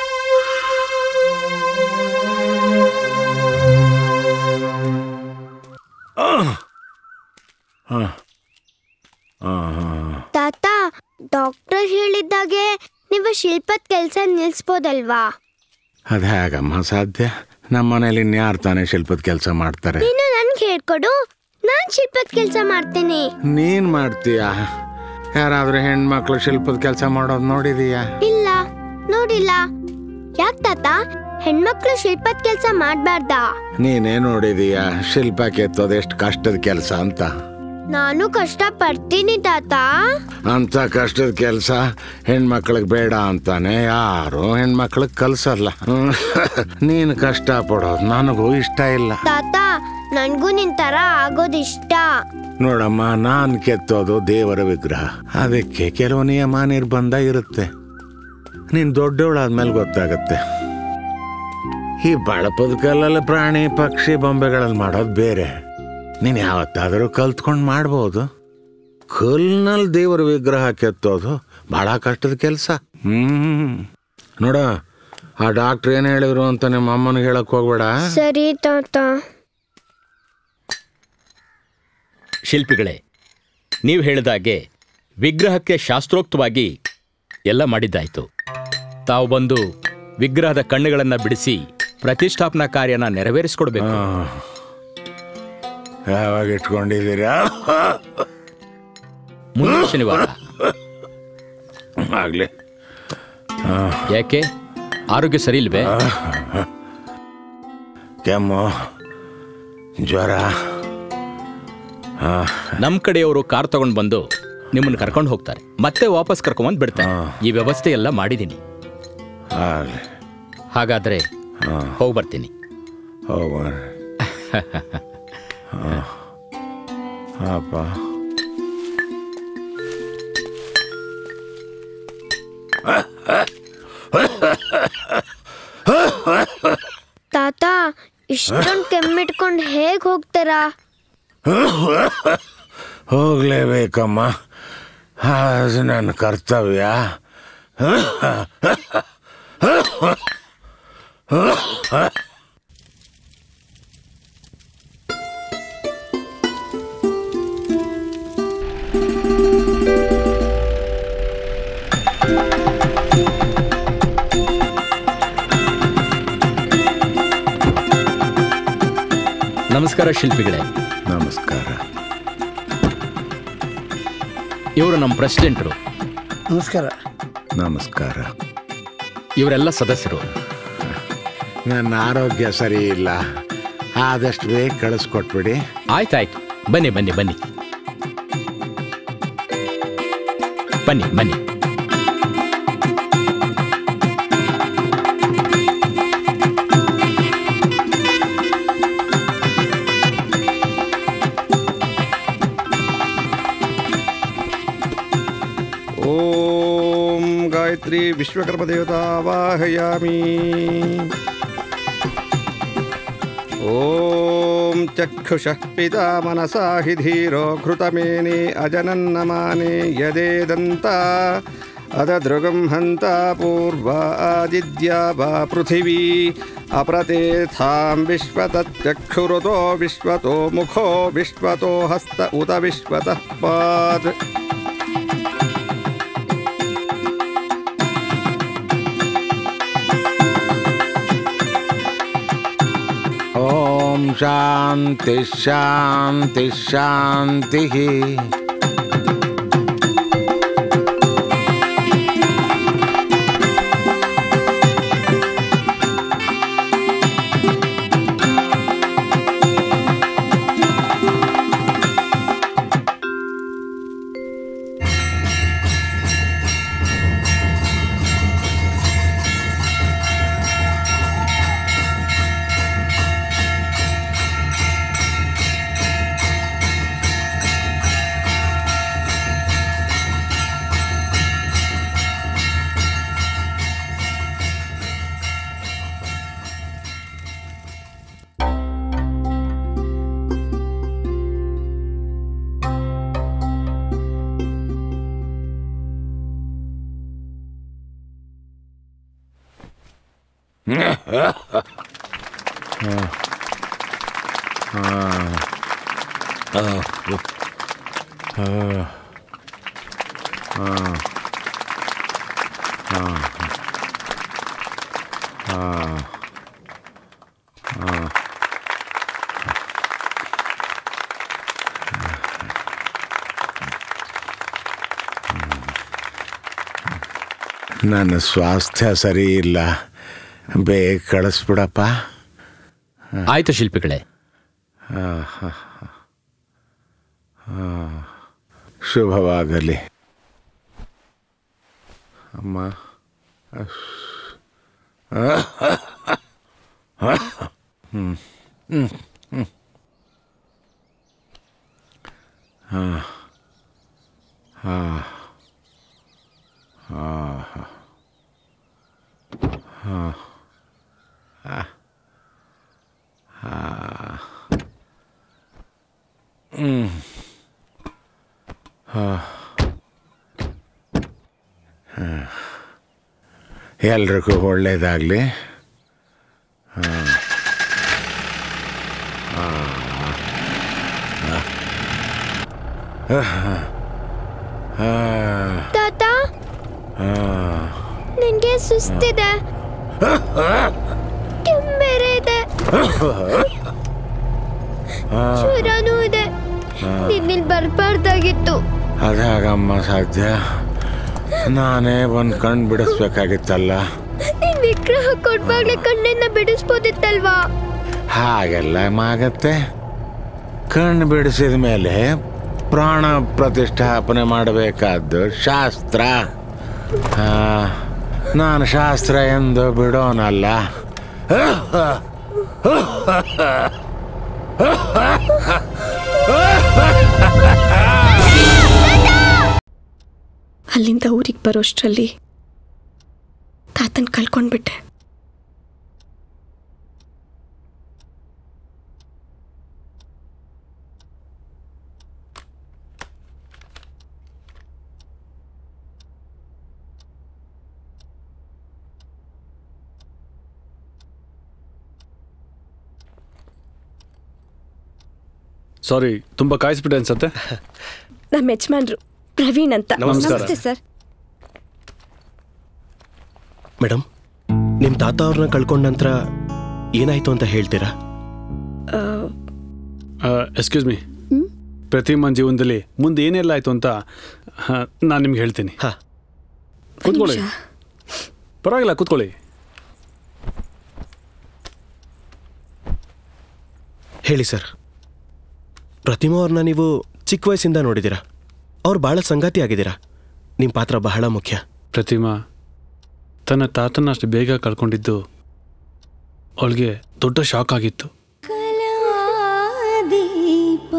G: ಹಾಂ ಹಾಂ
H: ತಾತ ಡಾಕ್ಟರ್ ಹೇಳಿದ್ದಾಗೆ ನೀವು ಶಿಲ್ಪದ ಕೆಲಸ ನಿಲ್ಲಿಸ್ಬೋದಲ್ವಾ
G: ಅದು ಹೇಗಮ್ಮ ಸಾಧ್ಯ ನಮ್ಮ ಮನೇಲಿ ಇನ್ಯಾರು ತಾನೇ ಶಿಲ್ಪದ ಕೆಲಸ ಮಾಡ್ತಾರೆ
H: ನೀನು ನನ್ಗೆ ಹೇಳ್ಕೊಡು ನಾನ್ ಶಿಲ್ಪದ ಕೆಲಸ ಮಾಡ್ತೀನಿ
G: ನೀನ್ ಮಾಡ್ತೀಯಾ ಯಾರಾದ್ರೂ ಹೆಣ್ಮಕ್ಳು ಶಿಲ್ಪದ ಕೆಲಸ ಮಾಡೋದು ನೋಡಿದೀಯಾ
H: ಇಲ್ಲ ನೋಡಿಲ್ಲ ಯಾಕ್ ತಾತ ಹೆಣ್ಮಕ್ಳು ಶಿಲ್ಪದ ಕೆಲಸ ಮಾಡ್ಬಾರ್ದಾ
G: ನೀನೇ ನೋಡಿದೀಯಾ ಶಿಲ್ಪ ಕೆತ್ತೋದು ಎಷ್ಟು ಕಷ್ಟದ ಕೆಲಸ ಅಂತ
H: ನಾನು ಕಷ್ಟ ಪಡ್ತೀನಿ ತಾತ
G: ಅಂತ ಕಷ್ಟದ ಕೆಲಸ ಹೆಣ್ಮಕ್ಳಿಗೆ ಬೇಡ ಅಂತಾನೆ ಯಾರು ಹೆಣ್ಮಕ್ಳಿಗೆ ಕಲ್ಸಲ್ಲ ಹ್ಮ್. ನೀನು ಕಷ್ಟ ಪಡೋದು ನನಗೂ ಇಷ್ಟ ಇಲ್ಲ
H: ತಾತ ನನ್ಗೂ ನಿನ್ ತರ ಆಗೋದ್ ಇಷ್ಟ
G: ನೋಡಮ್ಮ ನಾನು ಕೆತ್ತೋದು ದೇವರ ವಿಗ್ರಹ ಅದಕ್ಕೆ ಕೆಲವು ನಿಯಮ ನಿರ್ಬಂಧ ಇರುತ್ತೆ ನೀನು ದೊಡ್ಡವಳಾದ್ಮೇಲೆ ಗೊತ್ತಾಗತ್ತೆ ಈ ಬಳಪದ ಕಲ್ಲಲ್ಲಿ ಪ್ರಾಣಿ ಪಕ್ಷಿ ಬೊಂಬೆಗಳಲ್ಲಿ ಮಾಡೋದು ಬೇರೆ ನೀನು ಯಾವತ್ತಾದರೂ ಕಲ್ತ್ಕೊಂಡು ಮಾಡ್ಬೋದು ಕಲ್ನಲ್ಲಿ ದೇವರ ವಿಗ್ರಹ ಕೆತ್ತೋದು ಭಾಳ ಕಷ್ಟದ ಕೆಲಸ ಹ್ಮ್ ನೋಡ ಆ ಡಾಕ್ಟ್ರ್ ಏನು ಹೇಳಿದ್ರು ಅಂತ ನಿಮ್ಮ ಅಮ್ಮನಿಗೆ ಹೇಳಕ್ ಹೋಗ್ಬೇಡ
H: ಸರಿ ತಾತ
K: ಶಿಲ್ಪಿಗಳೇ ನೀವು ಹೇಳಿದಾಗೆ ವಿಗ್ರಹಕ್ಕೆ ಶಾಸ್ತ್ರೋಕ್ತವಾಗಿ ಎಲ್ಲ ಮಾಡಿದ್ದಾಯ್ತು ತಾವು ಬಂದು ವಿಗ್ರಹದ ಕಣ್ಣುಗಳನ್ನು ಬಿಡಿಸಿ ಪ್ರತಿಷ್ಠಾಪನಾ ಕಾರ್ಯನ ನೆರವೇರಿಸ್ಕೊಡ್ಬೇಕು
G: ಯಾವಾಗ ಇಟ್ಕೊಂಡಿದ್ದೀರಾ
K: ಮುಂದಿನ ಶನಿವಾರ
G: ಆಗ್ಲಿ
K: ಯಾಕೆ ಆರೋಗ್ಯ ಸರಿ ಇಲ್ವೇ
G: ಕೆಮ್ಮು ಜ್ವರ
K: ನಮ್ಮ ಕಡೆಯವರು ಕಾರ್ ತಗೊಂಡು ಬಂದು ನಿಮ್ಮನ್ನು ಕರ್ಕೊಂಡು ಹೋಗ್ತಾರೆ ಮತ್ತೆ ವಾಪಸ್ ಕರ್ಕೊಂಬಂದು ಬಿಡ್ತಾರೆ ಈ ವ್ಯವಸ್ಥೆ ಎಲ್ಲ ಮಾಡಿದ್ದೀನಿ ಹಾಗಾದ್ರೆ ಹೋಗಿ ಬರ್ತೀನಿ
G: ಹೋಗೋಣ ಅಪ್ಪ
H: ತಾತ ಇಷ್ಟೊಂದು ಕೆಮ್ಮಿಟ್ಕೊಂಡು ಹೇಗ್ ಹೋಗ್ತಾರಾ
G: ಹೋಗ್ಲೇಬೇಕಮ್ಮ ಅದು ನನ್ನ ಕರ್ತವ್ಯ
K: ನಮಸ್ಕಾರ ಶಿಲ್ಪಿಗಳೇ
G: ನಮಸ್ಕಾರ
K: ಇವರು ನಮ್ಮ ಪ್ರೆಸಿಡೆಂಟ್ರು
O: ನಮಸ್ಕಾರ
G: ನಮಸ್ಕಾರ
K: ಇವರೆಲ್ಲ ಸದಸ್ಯರು
G: ನನ್ನ ಆರೋಗ್ಯ ಸರಿ ಇಲ್ಲ ಆದಷ್ಟು ಬೇಗ ಕಳಿಸ್ಕೊಟ್ಬಿಡಿ
K: ಆಯ್ತಾಯ್ತು ಬನ್ನಿ ಬನ್ನಿ ಬನ್ನಿ ಬನ್ನಿ ಬನ್ನಿ
P: ॐ गायत्री विश्वकर्मदेवता वाहयामि ॐ चक्षुषः पिता मनसा हि धीरो घृतमेने अजनन्नमाने यदेदन्ता अददृगं हन्ता पूर्वा आदिद्या वा पृथिवी अप्रतेथां विश्वतच्चक्षुरुतो विश्वतो मुखो विश्वतो हस्त उत विश्वतः पात्
G: ಓಂ ಶಾಂತಿ ಶಾಂತಿ ಶಾಂತಿ ನನ್ನ ಸ್ವಾಸ್ಥ್ಯ ಸರಿ ಇಲ್ಲ ಬೇಗ ಕಳಿಸ್ಬಿಡಪ್ಪ
K: ಆಯ್ತು ಶಿಲ್ಪಿಗಳೇ
G: ಆ, ಹ, ಹ. ಆ, ಶುಭವಾಗಲಿ ಅಮ್ಮ ಅಶ್. ಆ, ಹ, ಹ. ಆ, ಹ. ಹ್ಮ್. ಹ್ಮ್. ಹ್ಮ್. ಆ. ಆ. ಆ, ಹ. ಆ. ಆ. ಆ. ಹ್ಮ್. ಆ. ಆ. ಎಲ್ರಿಗೂ ಒಳ್ಳೇದಾಗಲಿ ಹಾಂ
H: ತಾತ ನಿನ್ಗೆ ಸುಸ್ತಿದೆ ಕೆಮ್ಮೆರೆ ಇದೆ ಜ್ವರನೂ ಇದೆ ನಿನ್ನಿಲ್ ಬರ್ಬಾರ್ದಾಗಿತ್ತು
G: ಅದಾಗಮ್ಮ ಸಾಧ್ಯ ನಾನೇ ಬಂದು ಕಣ್ಣು ಬಿಡಿಸ್ಬೇಕಾಗಿತ್ತಲ್ಲ
H: ನೀನ್ ವಿಗ್ರಹ ಕೊಡ್ಬಾಗ್ಲೆ ಕಣ್ಣನ್ನ ಬಿಡಿಸ್ಬೋದಿತ್ತಲ್ವಾ
G: ಹಾಗೆಲ್ಲ ಆಗತ್ತೆ ಕಣ್ಣು ಬಿಡಿಸಿದ ಮೇಲೆ ಪ್ರಾಣ ಪ್ರತಿಷ್ಠಾಪನೆ ಮಾಡಬೇಕಾದ್ದು ಶಾಸ್ತ್ರ ಆ, ನಾನು ಶಾಸ್ತ್ರ ಎಂದು ಬಿಡೋನಲ್ಲ
C: ಅಲ್ಲಿಂದ ಊರಿಗೆ ಬರೋಷ್ಟರಲ್ಲಿ ತಾತನ್ ಕಳ್ಕೊಂಡ್ಬಿಟ್ಟೆ
O: ಸಾರಿ ತುಂಬ ಕಾಯಿಸ್ಬಿಟ್ಟೆ ಅನ್ಸತ್ತೆ
C: ನಮ್ಮ ಯಜಮಾನ್ರು ಪ್ರವೀಣ್ ಅಂತ
O: ನಮಸ್ಕಾರ.
C: ನಮಸ್ತೆ ಸರ್
A: ಮೇಡಮ್ ನಿಮ್ಮ ತಾತ ಅವ್ರನ್ನ ಕಳ್ಕೊಂಡ ನಂತರ ಏನಾಯ್ತು ಅಂತ ಹೇಳ್ತೀರಾ
O: ಎಕ್ಸ್ಕ್ಯೂಸ್ ಮಿ ಪ್ರತಿಮನ್ ಜೀವನದಲ್ಲಿ ಮುಂದೆ ಏನೆಲ್ಲ ಆಯ್ತು ಅಂತ ನಾನು ನಿಮ್ಗೆ ಹೇಳ್ತೀನಿ ಕೂತ್ಕೊಳ್ಳಿ ಪರವಾಗಿಲ್ಲ ಕೂತ್ಕೊಳ್ಳಿ
A: ಹೇಳಿ ಸರ್ ಪ್ರತಿಮಾ ಅವ್ರನ್ನ ನೀವು ಚಿಕ್ಕ ವಯಸ್ಸಿಂದ ನೋಡಿದ್ದೀರಾ ಅವ್ರು ಭಾಳ ಸಂಗಾತಿ ಆಗಿದ್ದೀರಾ ನಿಮ್ಮ ಪಾತ್ರ ಬಹಳ ಮುಖ್ಯ
O: ಪ್ರತಿಮಾ ತನ್ನ ತಾತನ ಅಷ್ಟು ಬೇಗ ಕಳ್ಕೊಂಡಿದ್ದು ಅವಳಿಗೆ ದೊಡ್ಡ ಶಾಕ್ ಆಗಿತ್ತು
N: ದೀಪ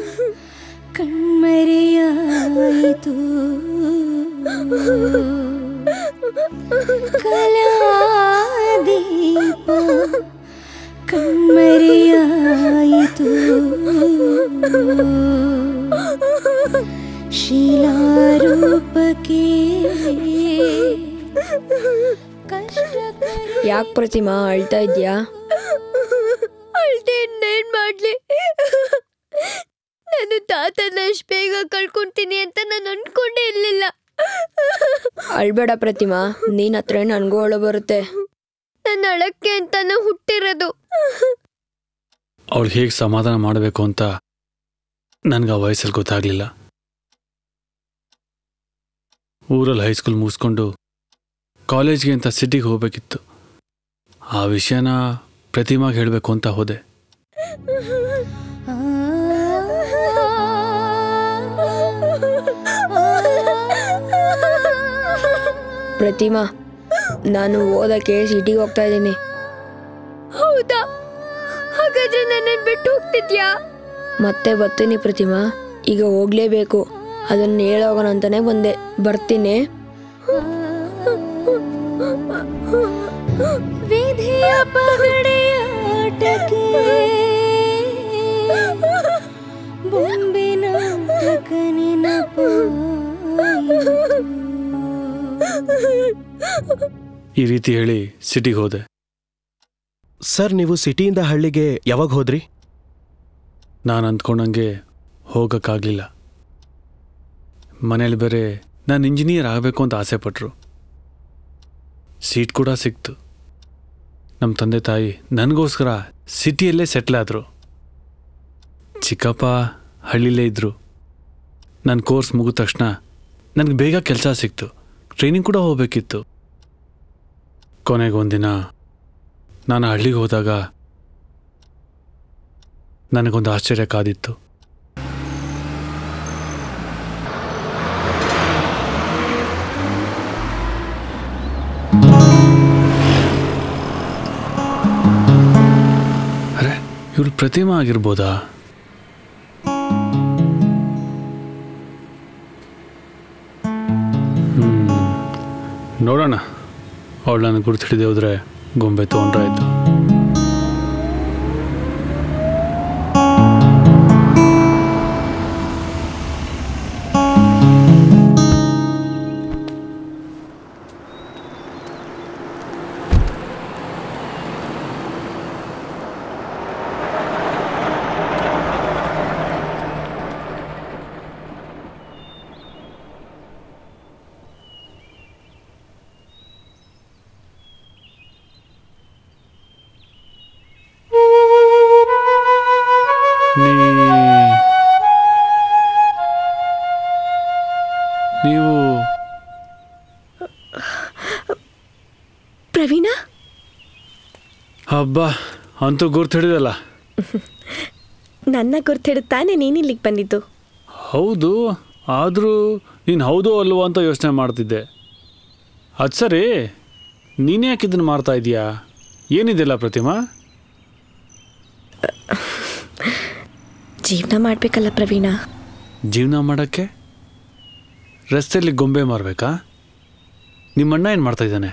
N: ಕಣ್ಮರೆಯಾಯಿತು ಕಲಾದೀಪ ಕಣ್ಮರೆಯಾಯಿತು ಶಿಲಾರೂಪಕ್ಕೆ
I: ಯಾಕೆ ಪ್ರತಿಮಾ ಅಳ್ತಾ ಇದ್ಯಾ
H: ಅಳ್ದೆ ಇನ್ನೇನ್ ಮಾಡ್ಲಿ ನಾನು ತಾತನ ಅಷ್ಟ್ ಬೇಗ ಕಳ್ಕೊಂತೀನಿ ಅಂತ ನಾನು ಅನ್ಕೊಂಡೇ ಇರ್ಲಿಲ್ಲ
I: ಅಳ್ಬೇಡ ಪ್ರತಿಮಾ ನೀನ್ ಹತ್ರ ನನ್ಗೂ ಅಳು ಬರುತ್ತೆ
H: ನನ್ನ ಅಳಕ್ಕೆ ಅಂತಾನು ಹುಟ್ಟಿರೋದು
O: ಅವಳು ಹೇಗೆ ಸಮಾಧಾನ ಮಾಡಬೇಕು ಅಂತ ನನಗೆ ಆ ವಯಸ್ಸಲ್ಲಿ ಗೊತ್ತಾಗಲಿಲ್ಲ ಊರಲ್ಲಿ ಹೈಸ್ಕೂಲ್ ಮುಗಿಸ್ಕೊಂಡು ಕಾಲೇಜ್ಗೆ ಅಂತ ಸಿಟಿಗೆ ಹೋಗ್ಬೇಕಿತ್ತು ಆ ವಿಷಯನ ಪ್ರತಿಮಾಗೆ ಹೇಳಬೇಕು ಅಂತ ಹೋದೆ
I: ಪ್ರತಿಮಾ ನಾನು ಓದಕ್ಕೆ ಸಿಟಿಗೆ ಹೋಗ್ತಾ ಇದ್ದೀನಿ
H: ಹೌದಾ ಹಾಗಾದ್ರೆ ನನ್ನನ್ ಬಿಟ್ಟು ಹೋಗ್ತಿದ್ಯಾ
I: ಮತ್ತೆ ಬರ್ತೀನಿ ಪ್ರತಿಮಾ ಈಗ ಹೋಗ್ಲೇಬೇಕು ಅದನ್ನ ಹೇಳೋಗೋಣ ಅಂತಾನೆ ಬಂದೆ ಬರ್ತೀನಿ
N: ವಿಧಿಯ ಪಗಡೆಯ ಆಟಕ್ಕೆ ಬೊಂಬಿನ ನೆನಪು
O: ಈ ರೀತಿ ಹೇಳಿ ಸಿಟಿಗೆ ಹೋದೆ
A: ಸರ್ ನೀವು ಸಿಟಿಯಿಂದ ಹಳ್ಳಿಗೆ ಯಾವಾಗ ಹೋದ್ರಿ
O: ನಾನು ಅಂದ್ಕೊಂಡಂಗೆ ಹೋಗೋಕ್ಕಾಗಲಿಲ್ಲ ಮನೇಲಿ ಬೇರೆ ನಾನು ಇಂಜಿನಿಯರ್ ಆಗಬೇಕು ಅಂತ ಆಸೆ ಪಟ್ರು ಸೀಟ್ ಕೂಡ ಸಿಕ್ತು ನಮ್ಮ ತಂದೆ ತಾಯಿ ನನಗೋಸ್ಕರ ಸಿಟಿಯಲ್ಲೇ ಸೆಟ್ಲ್ ಆದರು ಚಿಕ್ಕಪ್ಪ ಹಳ್ಳಿಲೇ ಇದ್ದರು ನನ್ನ ಕೋರ್ಸ್ ಮುಗಿದ ತಕ್ಷಣ ನನಗೆ ಬೇಗ ಕೆಲಸ ಸಿಕ್ತು ಟ್ರೈನಿಂಗ್ ಕೂಡ ಹೋಗಬೇಕಿತ್ತು ಕೊನೆಗೆ ಒಂದಿನ ನಾನು ಹಳ್ಳಿಗೆ ಹೋದಾಗ ನನಗೊಂದು ಆಶ್ಚರ್ಯ ಕಾದಿತ್ತು ಅರೆ ಇವಳು ಪ್ರತಿಮಾ ಆಗಿರ್ಬೋದಾ ಹ್ಮ್. ನೋಡೋಣ ಅವಳು ನನಗೆ ಗುರ್ತು ಹಿಡಿದೇ ಹೋದ್ರೆ ಗೊಂಬೆ ತೊಗೊಂಡ್ರಾಯ್ತು ನೀವು
C: ಪ್ರವೀಣ
O: ಹಬ್ಬ ಅಂತೂ ಗುರ್ತು ಹಿಡಿದಲ್ಲ
C: ನನ್ನ ಗುರ್ತಿಡುತ್ತಾನೆ ನೀನಿಲ್ಲಿಗೆ ಬಂದಿದ್ದು
O: ಹೌದು ಆದರೂ ನೀನು ಹೌದು ಅಲ್ವೋ ಅಂತ ಯೋಚನೆ ಮಾಡ್ತಿದ್ದೆ ಅದು ಸರಿ ನೀನು ಯಾಕೆ ಇದನ್ನು ಮಾಡ್ತಾ ಇದೀಯಾ ಏನಿದೆಲ್ಲ ಪ್ರತಿಮಾ
C: ಜೀವನ ಮಾಡಬೇಕಲ್ಲ ಪ್ರವೀಣ
O: ಜೀವನ ಮಾಡೋಕ್ಕೆ ರಸ್ತೆಯಲ್ಲಿ ಗೊಂಬೆ ಮಾರಬೇಕಾ ನಿಮ್ಮಣ್ಣ ಏನು ಮಾಡ್ತಾ ಇದ್ದಾನೆ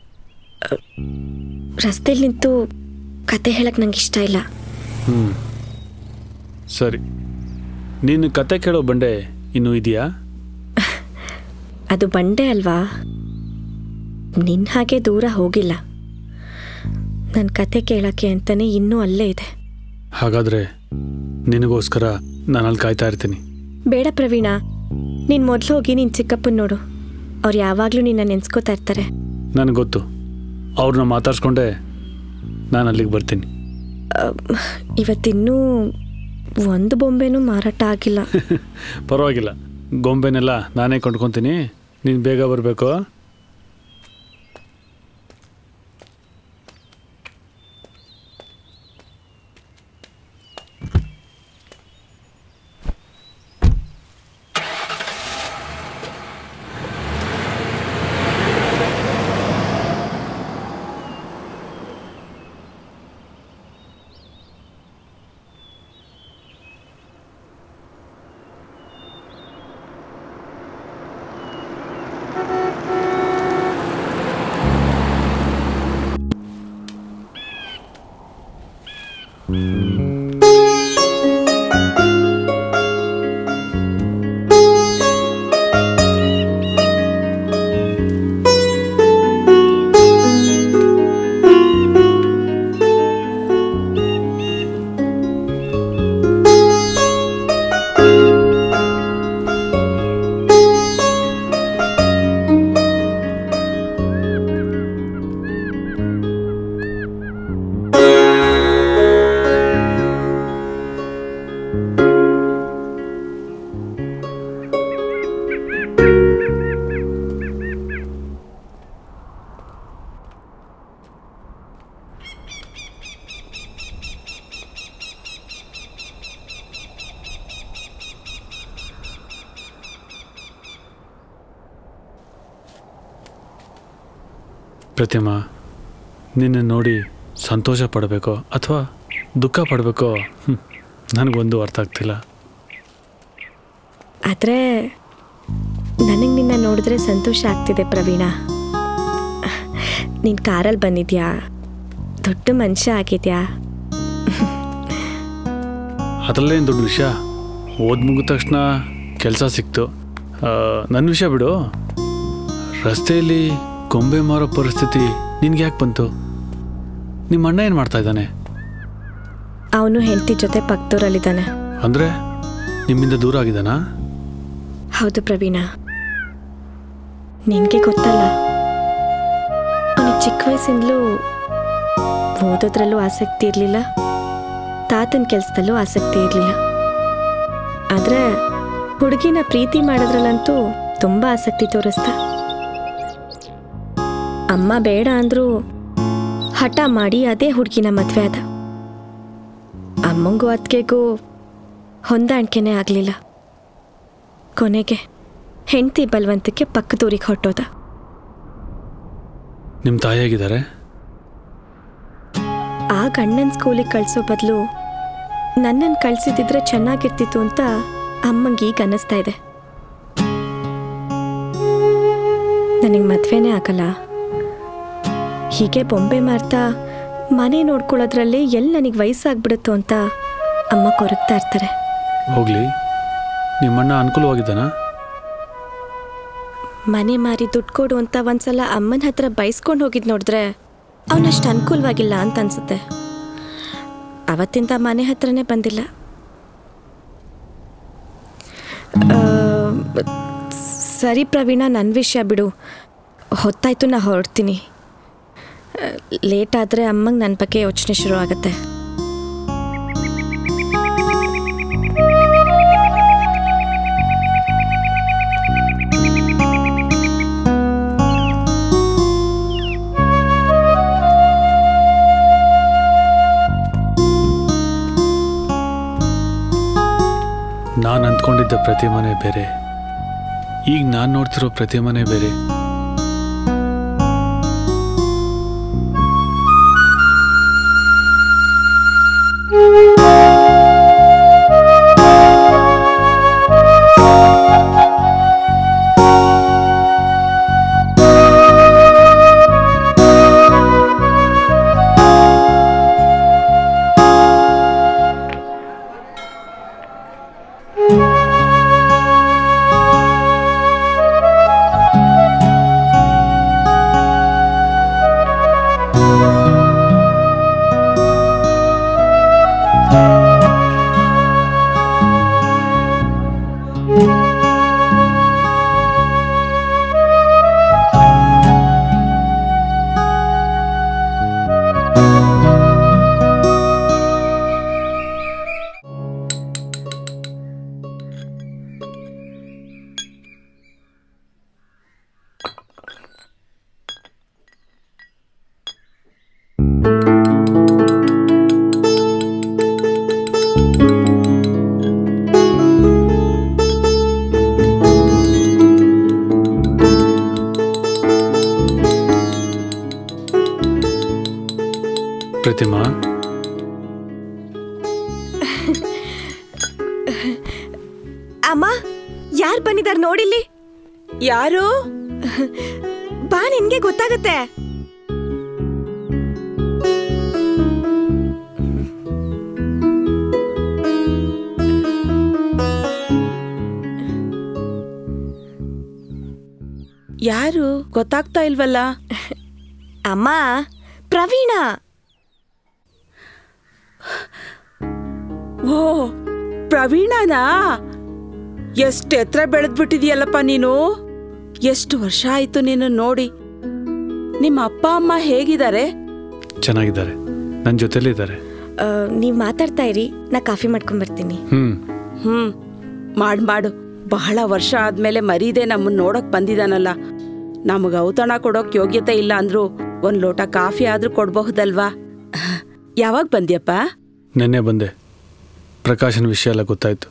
C: ರಸ್ತೆಯಲ್ಲಿ ನಿಂತು ಕತೆ ಹೇಳಕ್ ನಂಗೆ ಇಷ್ಟ ಇಲ್ಲ
O: ಹ್ಞೂ ಸರಿ ನೀನು ಕತೆ ಕೇಳೋ ಬಂಡೆ ಇನ್ನೂ ಇದೆಯಾ
C: ಅದು ಬಂಡೆ ಅಲ್ವಾ ನಿನ್ನ ಹಾಗೆ ದೂರ ಹೋಗಿಲ್ಲ ನನ್ನ ಕತೆ ಕೇಳಕ್ಕೆ ಅಂತಾನೆ ಇನ್ನೂ ಅಲ್ಲೇ ಇದೆ
O: ಹಾಗಾದರೆ ನಿನಗೋಸ್ಕರ ನಾನು ಅಲ್ಲಿ ಕಾಯ್ತಾ ಇರ್ತೀನಿ
C: ಬೇಡ ಪ್ರವೀಣ ನೀನು ಮೊದಲು ಹೋಗಿ ನಿನ್ನ ಚಿಕ್ಕಪ್ಪನ ನೋಡು ಅವ್ರು ಯಾವಾಗಲೂ ನಿನ್ನ ನೆನ್ಸ್ಕೋತಾ ಇರ್ತಾರೆ
O: ನನಗೆ ಗೊತ್ತು ಅವ್ರನ್ನ ಮಾತಾಡ್ಸ್ಕೊಂಡೆ ನಾನು ಅಲ್ಲಿಗೆ ಬರ್ತೀನಿ
C: ಅಹ್, ಇವತ್ತಿನ್ನೂ ಒಂದು ಬೊಂಬೆನೂ ಮಾರಾಟ ಆಗಿಲ್ಲ
O: ಪರವಾಗಿಲ್ಲ ಗೊಂಬೆನೆಲ್ಲ ನಾನೇ ಕೊಂಡ್ಕೊತೀನಿ ನೀನು ಬೇಗ ಬರಬೇಕು ಪ್ರತಿಮಾ ನಿನ್ನ ನೋಡಿ ಸಂತೋಷ ಪಡಬೇಕೋ ಅಥವಾ ದುಃಖ ಪಡಬೇಕೋ ನನಗೊಂದು ಅರ್ಥ ಆಗ್ತಿಲ್ಲ
C: ಆದರೆ ನನಗೆ ನಿನ್ನ ನೋಡಿದ್ರೆ ಸಂತೋಷ ಆಗ್ತಿದೆ ಪ್ರವೀಣ ನೀನು ಕಾರಲ್ಲಿ ಬಂದಿದ್ಯಾ ದೊಡ್ಡ ಮನುಷ್ಯ ಆಗಿದ್ಯಾ
O: ಅದರಲ್ಲೇನು ದೊಡ್ಡ ವಿಷಯ ಓದ್ ಮುಗಿದ ತಕ್ಷಣ ಕೆಲಸ ಸಿಕ್ತು ನನ್ನ ವಿಷಯ ಬಿಡು ರಸ್ತೆಯಲ್ಲಿ ಗೊಂಬೆ ಮಾರೋ ಪರಿಸ್ಥಿತಿ ನಿನ್ಗೆ ಯಾಕೆ ಬಂತು ನಿಮ್ಮ ಅಣ್ಣ ಏನು ಮಾಡ್ತಾ ಇದ್ದಾನೆ
C: ಅವನು ಹೆಂಡತಿ ಜೊತೆ ಪಕ್ಕದೂರಲ್ಲಿದ್ದಾನೆ
O: ಅಂದರೆ ನಿಮ್ಮಿಂದ ದೂರ ಆಗಿದ್ದಾನಾ
C: ಹೌದು ಪ್ರವೀಣ ನಿನಗೆ ಗೊತ್ತಲ್ಲ ಅವನಿಗೆ ಚಿಕ್ಕ ವಯಸ್ಸಿಂದಲೂ ಓದೋದ್ರಲ್ಲೂ ಆಸಕ್ತಿ ಇರಲಿಲ್ಲ ತಾತನ ಕೆಲಸದಲ್ಲೂ ಆಸಕ್ತಿ ಇರಲಿಲ್ಲ ಆದರೆ ಹುಡುಗಿನ ಪ್ರೀತಿ ಮಾಡೋದ್ರಲ್ಲಂತೂ ತುಂಬ ಆಸಕ್ತಿ ತೋರಿಸ್ದ ಅಮ್ಮ ಬೇಡ ಅಂದ್ರು ಹಠ ಮಾಡಿ ಅದೇ ಹುಡುಗಿನ ಮದುವೆ ಆದ ಅಮ್ಮಂಗೂ ಅತ್ತಿಗೆಗೂ ಹೊಂದಾಣಿಕೆನೇ ಆಗಲಿಲ್ಲ ಕೊನೆಗೆ ಹೆಂಡತಿ ಬಲವಂತಕ್ಕೆ ಪಕ್ಕದೂರಿಗೆ ಹೊರಟೋದ
O: ನಿಮ್ಮ ತಾಯಿಯಾಗಿದ್ದಾರೆ
C: ಆ ಗಂಡನ ಸ್ಕೂಲಿಗೆ ಕಳಿಸೋ ಬದಲು ನನ್ನನ್ನು ಕಳಿಸಿದ್ರೆ ಚೆನ್ನಾಗಿರ್ತಿತ್ತು ಅಂತ ಅಮ್ಮಂಗೆ ಈಗ ಅನ್ನಿಸ್ತಾ ಇದೆ ನನಗೆ ಮದುವೆನೇ ಆಗಲ್ಲ ಹೀಗೆ ಬೊಂಬೆ ಮಾರ್ತಾ ಮನೆ ನೋಡ್ಕೊಳ್ಳೋದ್ರಲ್ಲೇ ಎಲ್ಲಿ ನನಗೆ ವಯಸ್ಸಾಗ್ಬಿಡುತ್ತೋ ಅಂತ ಅಮ್ಮ ಕೊರಗ್ತಾ ಇರ್ತಾರೆ
O: ಹೋಗ್ಲಿ ನಿಮ್ಮಣ್ಣ ಅನುಕೂಲವಾಗಿದ್ದಾನಾ
C: ಮನೆ ಮಾರಿ ದುಡ್ಡು ಕೊಡು ಅಂತ ಒಂದ್ಸಲ ಅಮ್ಮನ ಹತ್ರ ಬೈಸ್ಕೊಂಡು ಹೋಗಿದ್ ನೋಡಿದ್ರೆ ಅವನಷ್ಟು ಅನುಕೂಲವಾಗಿಲ್ಲ ಅಂತ ಅನ್ಸುತ್ತೆ ಅವತ್ತಿಂದ ಮನೆ ಹತ್ರನೇ ಬಂದಿಲ್ಲ ಆ, ಸರಿ ಪ್ರವೀಣ ನನ್ನ ವಿಷಯ ಬಿಡು ಹೊತ್ತಾಯ್ತು ನಾ ಹೊರಡ್ತೀನಿ ಲೇಟ್ ಆದರೆ ಅಮ್ಮಂಗೆ ನನ್ನ ಬಗ್ಗೆ ಯೋಚನೆ ಶುರು ಆಗುತ್ತೆ
O: ನೋಡಿದ್ದ ಪ್ರತಿಮನೆ ಬೇರೆ ಈಗ ನಾನು ನೋಡ್ತಿರೋ ಪ್ರತಿಮನೆ ಬೇರೆ ಪ್ರತಿಮಾ
C: ಅಮ್ಮ ಯಾರು ಬಂದಿದ್ದಾರೆ ನೋಡಿಲ್ಲಿ
F: ಯಾರು
C: ಬಾ ನಿನ್ಗೆ ಗೊತ್ತಾಗತ್ತೆ
F: ಯಾರು ಗೊತ್ತಾಗ್ತಾ ಇಲ್ವಲ್ಲ
C: ಅಮ್ಮ ಪ್ರವೀಣ
F: ಓ ಪ್ರವೀಣನಾ ಎಷ್ಟು ಎತ್ತರ ಬೆಳೆದ್ಬಿಟ್ಟಿದ್ಯಲ್ಲಪ್ಪ ನೀನು ಎಷ್ಟು ವರ್ಷ ಆಯ್ತು ನೀನು ನೋಡಿ ನಿಮ್ಮ ಅಪ್ಪ ಅಮ್ಮ ಹೇಗಿದ್ದಾರೆ
O: ಚೆನ್ನಾಗಿದ್ದಾರೆ ನನ್ನ ಜೊತೆಲಿದ್ದಾರೆ
C: ಆ, ನೀವ್ ಮಾತಾಡ್ತಾ ಇರಿ ನಾ ಕಾಫಿ ಮಾಡ್ಕೊಂಡ್ ಬರ್ತೀನಿ
O: ಹ್ಮ್
F: ಹ್ಮ್ ಮಾಡ್ ಮಾಡು ಬಹಳ ವರ್ಷ ಆದ್ಮೇಲೆ ಮರೀದೆ ನಮ್ಮನ್ನ ನೋಡಕ್ ಬಂದಿದಾನಲ್ಲ ನಮಗ ಔತಣ ಕೊಡೋಕ್ ಯೋಗ್ಯತೆ ಇಲ್ಲ ಅಂದ್ರು ಒಂದ್ ಲೋಟ ಕಾಫಿ ಆದ್ರೂ ಕೊಡ್ಬಹುದಲ್ವಾ ಯಾವಾಗ ಬಂದ್ಯಪ್ಪ
O: ನೆನ್ನೆ ಬಂದೆ ಪ್ರಕಾಶನ ವಿಷಯ ಎಲ್ಲ ಗೊತ್ತಾಯ್ತು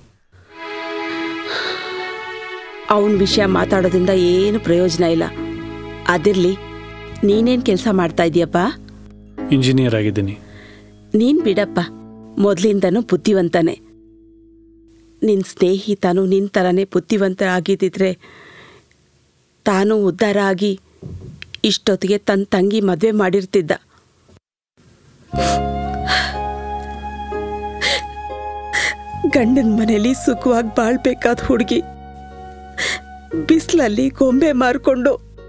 F: ಅವನ ವಿಷಯ ಮಾತಾಡೋದ್ರಿಂದ ಏನು ಪ್ರಯೋಜನ ಇಲ್ಲ ಅದಿರ್ಲಿ ನೀನೇನ್ ಕೆಲಸ ಮಾಡ್ತಾ ಇದೀಯಪ್ಪ
O: ಇಂಜಿನಿಯರ್ ಆಗಿದ್ದೀನಿ
F: ನೀನ್ ಬಿಡಪ್ಪ ಮೊದ್ಲಿಂದನೂ ಬುದ್ಧಿವಂತನೇ ನಿನ್ ಸ್ನೇಹಿತನು ನಿನ್ ಥರನೇ ಬುದ್ಧಿವಂತ ಆಗಿದ್ದಿದ್ರೆ ತಾನು ಉದ್ಧಾರ ಆಗಿ ಇಷ್ಟೊತ್ತಿಗೆ ತನ್ನ ತಂಗಿ ಮದುವೆ ಮಾಡಿರ್ತಿದ್ದ ಗಂಡನ ಮನೇಲಿ ಸುಖವಾಗಿ ಬಾಳ್ಬೇಕಾದ ಹುಡುಗಿ ಬಿಸಿಲಲ್ಲಿ ಗೊಂಬೆ ಮಾರ್ಕೊಂಡು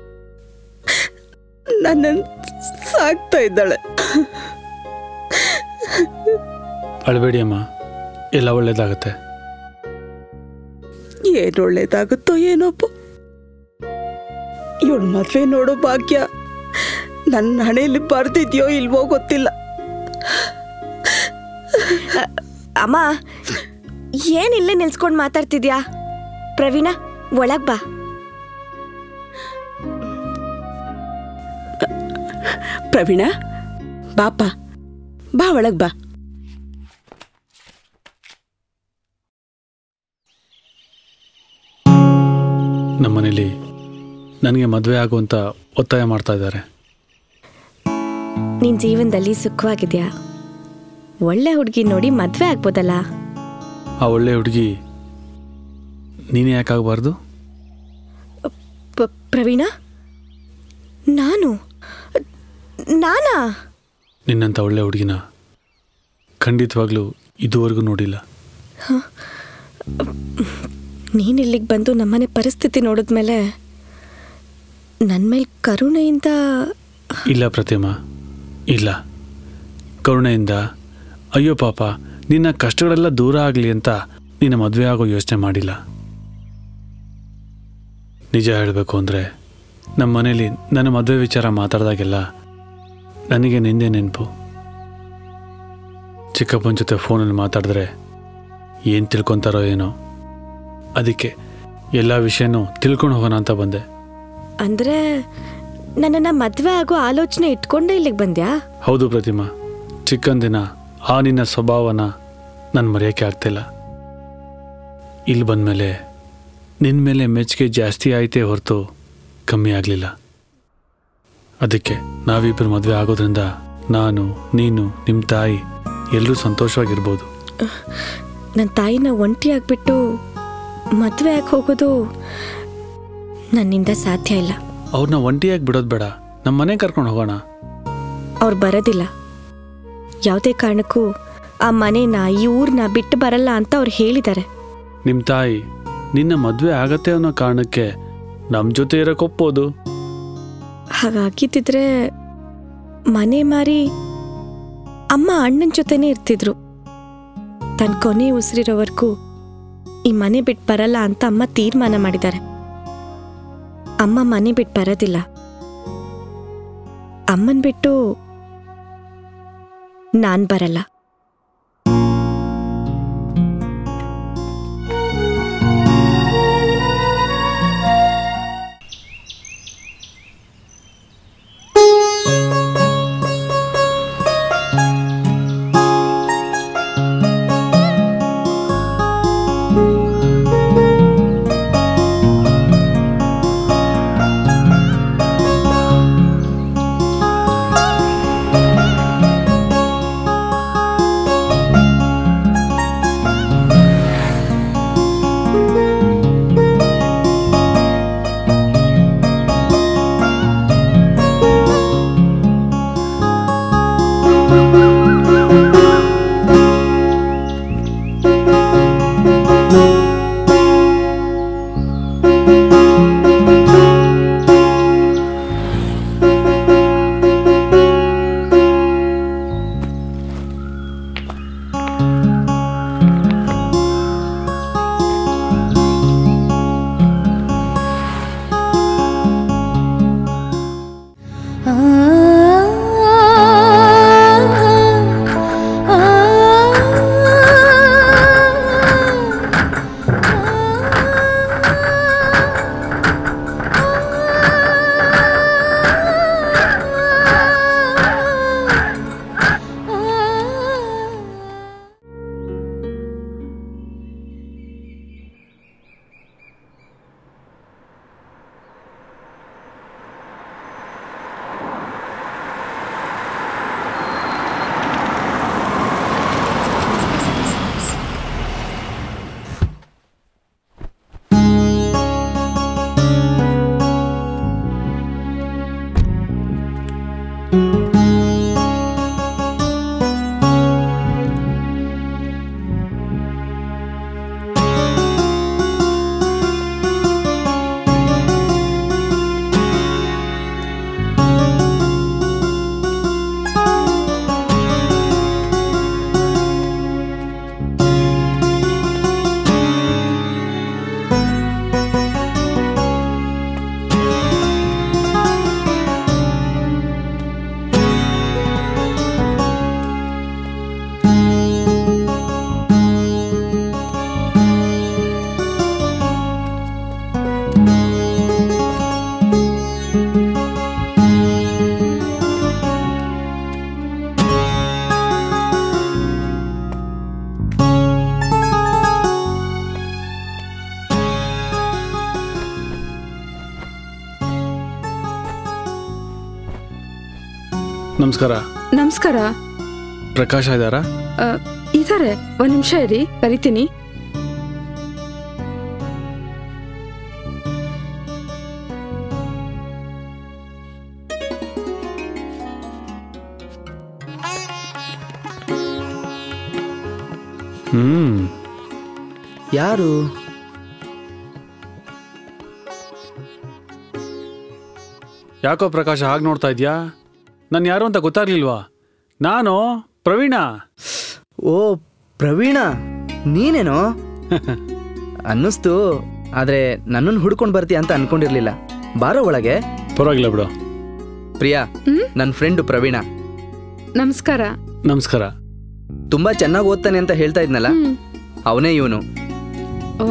F: ನನ್ನನ್ನು ಸಾಕ್ತಾ ಇದ್ದಾಳೆ
O: ಅಳಬೇಡಿ ಅಮ್ಮ ಎಲ್ಲ ಒಳ್ಳೇದಾಗತ್ತೆ
F: ಏನ್ ಒಳ್ಳೇದಾಗುತ್ತೋ ಏನೋಪ್ಪ ಇವಳ ಮದ್ವೆ ನೋಡೋ ಭಾಗ್ಯ ನನ್ನ ಹಣೆಯಲ್ಲಿ ಬರ್ದಿದ್ಯೋ ಇಲ್ವೋ ಗೊತ್ತಿಲ್ಲ
C: ಅಮ್ಮ ಏನಿಲ್ಲೇ ನಿಲ್ಸ್ಕೊಂಡ್ ಮಾತಾಡ್ತಿದ್ಯಾ ಪ್ರವೀಣ ಒಳಗ್ ಬಾ
F: ಪ್ರವೀಣ ಬಾಪ ಬಾ ಒಳಗ್ ಬಾ
O: ನಮ್ಮನೇಲಿ ನನಗೆ ಮದುವೆ ಆಗುವಂತ ಒತ್ತಾಯ ಮಾಡ್ತಾ ಇದ್ದಾರೆ
C: ನಿನ್ ಜೀವನದಲ್ಲಿ ಸುಖವಾಗಿದ್ಯಾ ಒಳ್ಳೆ ಹುಡುಗಿ ನೋಡಿ ಮದ್ವೆ ಆಗ್ಬೋದಲ್ಲ
O: ಆ ಒಳ್ಳೆ ಹುಡುಗಿ ನೀನೇ ಯಾಕಾಗಬಾರ್ದು
C: ಪ- ಪ್ರವೀಣ ನಾನು ನಾನಾ
O: ನಿನ್ನಂಥ ಒಳ್ಳೆ ಹುಡುಗಿನ ಖಂಡಿತವಾಗ್ಲೂ ಇದುವರೆಗೂ ನೋಡಿಲ್ಲ
C: ನೀನ್ ಇಲ್ಲಿಗೆ ಬಂದು ನಮ್ಮನೆ ಪರಿಸ್ಥಿತಿ ನೋಡಿದ್ಮೇಲೆ ನನ್ನ ಮೇಲೆ ಕರುಣೆಯಿಂದ
O: ಇಲ್ಲ ಪ್ರತಿಮಾ ಇಲ್ಲ ಕರುಣೆಯಿಂದ ಅಯ್ಯೋ ಪಾಪ ನಿನ್ನ ಕಷ್ಟಗಳೆಲ್ಲ ದೂರ ಆಗಲಿ ಅಂತ ನಿನ್ನ ಮದುವೆ ಆಗೋ ಯೋಚನೆ ಮಾಡಿಲ್ಲ ನಿಜ ಹೇಳಬೇಕು ಅಂದರೆ ನಮ್ಮ ಮನೇಲಿ ನನ್ನ ಮದುವೆ ವಿಚಾರ ಮಾತಾಡಿದಾಗೆಲ್ಲ ನನಗೆ ನಿಂದೆ ನೆನಪು ಚಿಕ್ಕಪ್ಪನ ಜೊತೆ ಫೋನಲ್ಲಿ ಮಾತಾಡಿದ್ರೆ ಏನು ತಿಳ್ಕೊತಾರೋ ಏನೋ ಅದಕ್ಕೆ ಎಲ್ಲ ವಿಷಯನೂ ತಿಳ್ಕೊಂಡು ಹೋಗೋಣ ಅಂತ ಬಂದೆ
C: ಅಂದ್ರೆ ನನ್ನನ್ನ ಮದ್ವೆ ಆಗೋ ಆಲೋಚನೆ ಇಟ್ಕೊಂಡೇ ಇಲ್ಲಿಗೆ ಬಂದ್ಯಾ
O: ಹೌದು ಪ್ರತಿಮಾ ಚಿಕ್ಕಂದಿನ ಆ ನಿನ್ನ ಸ್ವಭಾವನ ನಾನು ಮರೆಯೋಕ್ಕೆ ಆಗ್ತಿಲ್ಲ ಇಲ್ಲಿ ಬಂದಮೇಲೆ ನಿನ್ನ ಮೇಲೆ ಮೆಚ್ಚುಗೆ ಜಾಸ್ತಿ ಆಯ್ತೇ ಹೊರತು ಕಮ್ಮಿ ಆಗಲಿಲ್ಲ ಅದಕ್ಕೆ ನಾವಿಬ್ಬರು ಮದುವೆ ಆಗೋದ್ರಿಂದ ನಾನು ನೀನು ನಿಮ್ಮ ತಾಯಿ ಎಲ್ಲರೂ ಸಂತೋಷವಾಗಿರ್ಬೋದು
C: ನನ್ನ ತಾಯಿನ ಒಂಟಿ ಆಗ್ಬಿಟ್ಟು ಮದುವೆ ಆಗಿ ಹೋಗೋದು ನನ್ನಿಂದ ಸಾಧ್ಯ ಇಲ್ಲ
O: ಅವ್ರನ್ನ ಒಂಟಿಯಾಗಿ ಬಿಡೋದು ಬೇಡ ನಮ್ಮ ಮನೆ ಕರ್ಕೊಂಡು ಹೋಗೋಣ
C: ಅವ್ರು ಬರೋದಿಲ್ಲ ಯಾವುದೇ ಕಾರಣಕ್ಕೂ ಆ ಮನೇನ ಈ ಊರನ್ನ ಬಿಟ್ಟು ಬರಲ್ಲ ಅಂತ ಅವ್ರು ಹೇಳಿದ್ದಾರೆ
O: ನಿಮ್ಮ ತಾಯಿ ನಿನ್ನ ಮದುವೆ ಆಗತ್ತೆ ಅನ್ನೋ ಕಾರಣಕ್ಕೆ ನಮ್ಮ ಜೊತೆ ಇರೋಕೆ ಒಪ್ಪೋದು
C: ಹಾಗಾಗಿದ್ದಿದ್ರೆ ಮನೆ ಮಾರಿ ಅಮ್ಮ ಅಣ್ಣನ ಜೊತೆನೇ ಇರ್ತಿದ್ರು ತನ್ನ ಕೊನೆ ಉಸಿರಿರೋವರೆಗೂ ಈ ಮನೆ ಬಿಟ್ಟು ಬರಲ್ಲ ಅಂತ ಅಮ್ಮ ತೀರ್ಮಾನ ಮಾಡಿದ್ದಾರೆ ಅಮ್ಮ ಮನೆ ಬಿಟ್ಟು ಬರೋದಿಲ್ಲ ಅಮ್ಮನ್ ಬಿಟ್ಟು ನಾನ್ ಬರಲ್ಲ
O: ನಮಸ್ಕಾರ
B: ನಮಸ್ಕಾರ
O: ಪ್ರಕಾಶ ಇದ್ದಾರಾ
B: ಆ, ಇದಾರೆ ಒಂದ್ ನಿಮಿಷ ಇರಿ ಕರಿತೀನಿ
O: ಹ್ಮ್
Q: ಯಾರು
O: ಯಾಕೋ ಪ್ರಕಾಶ ಹಾಗೆ ನೋಡ್ತಾ ಇದ್ಯಾ ನಾನು ಯಾರು ಅಂತ ಗೊತ್ತಾಗ್ಲಿಲ್ವಾ ನಾನು ಪ್ರವೀಣ
Q: ಓ ಪ್ರವೀಣ ನೀನೇನೋ ಅನ್ನಿಸ್ತು ಆದ್ರೆ ನನ್ನನ್ನು ಹುಡ್ಕೊಂಡು ಬರ್ತೀಯ ಅಂತ ಅನ್ಕೊಂಡಿರ್ಲಿಲ್ಲ ಬಾರೋ ಒಳಗೆ
O: ಪರವಾಗಿಲ್ಲ ಬಿಡು
Q: ಪ್ರಿಯಾ ನನ್ನ ಫ್ರೆಂಡು ಪ್ರವೀಣ
B: ನಮಸ್ಕಾರ
O: ನಮಸ್ಕಾರ
Q: ತುಂಬಾ ಚೆನ್ನಾಗಿ ಓದ್ತಾನೆ ಅಂತ ಹೇಳ್ತಾ ಇದ್ನಲ್ಲ ಅವನೇ ಇವನು
B: ಓ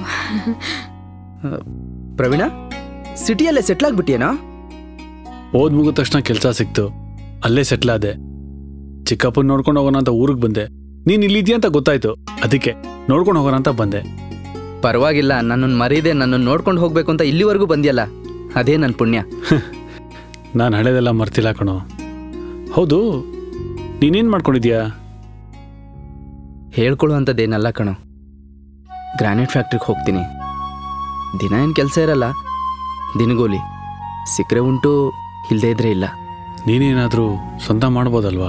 Q: ಪ್ರವೀಣ ಸಿಟಿಯಲ್ಲೇ ಸೆಟ್ಲ್ ಆಗ್ಬಿಟ್ಟಿಯೇನೋ
O: ಓದ್ ಮುಗಿದ ತಕ್ಷಣ ಕೆಲಸ ಸಿಕ್ತು ಅಲ್ಲೇ ಸೆಟ್ಲ್ ಆದೆ ಚಿಕ್ಕಪ್ಪನ ನೋಡ್ಕೊಂಡು ಹೋಗೋಣ ಅಂತ ಊರಿಗೆ ಬಂದೆ ನೀನ್ ಇಲ್ಲಿದ್ಯಾ ಅಂತ ಗೊತ್ತಾಯ್ತು ಅದಕ್ಕೆ ನೋಡ್ಕೊಂಡು ಹೋಗೋಣ ಅಂತ ಬಂದೆ
Q: ಪರವಾಗಿಲ್ಲ ನನ್ನನ್ನು ಮರೀದೆ ನನ್ನನ್ನು ನೋಡ್ಕೊಂಡು ಹೋಗ್ಬೇಕು ಅಂತ ಇಲ್ಲಿವರೆಗೂ ಬಂದ್ಯಲ್ಲ ಅದೇ ನನ್ನ ಪುಣ್ಯ
O: ನಾನು ಹಳೇದೆಲ್ಲ ಮರ್ತಿಲ್ಲ ಕಣೋ ಹೌದು ನೀನೇನು ಮಾಡ್ಕೊಂಡಿದ್ಯಾ
Q: ಹೇಳ್ಕೊಳ್ಳುವಂಥದ್ದೇನಲ್ಲ ಕಣೋ ಗ್ರಾನೈಟ್ ಫ್ಯಾಕ್ಟ್ರಿಗೆ ಹೋಗ್ತೀನಿ ದಿನ ಏನು ಕೆಲಸ ಇರಲ್ಲ ದಿನಗೂಲಿ ಸಿಕ್ಕರೆ ಉಂಟು ಇಲ್ಲದೇ ಇದ್ರೆ ಇಲ್ಲ
O: ನೀನೇನಾದರೂ ಸ್ವಂತ ಮಾಡ್ಬೋದಲ್ವಾ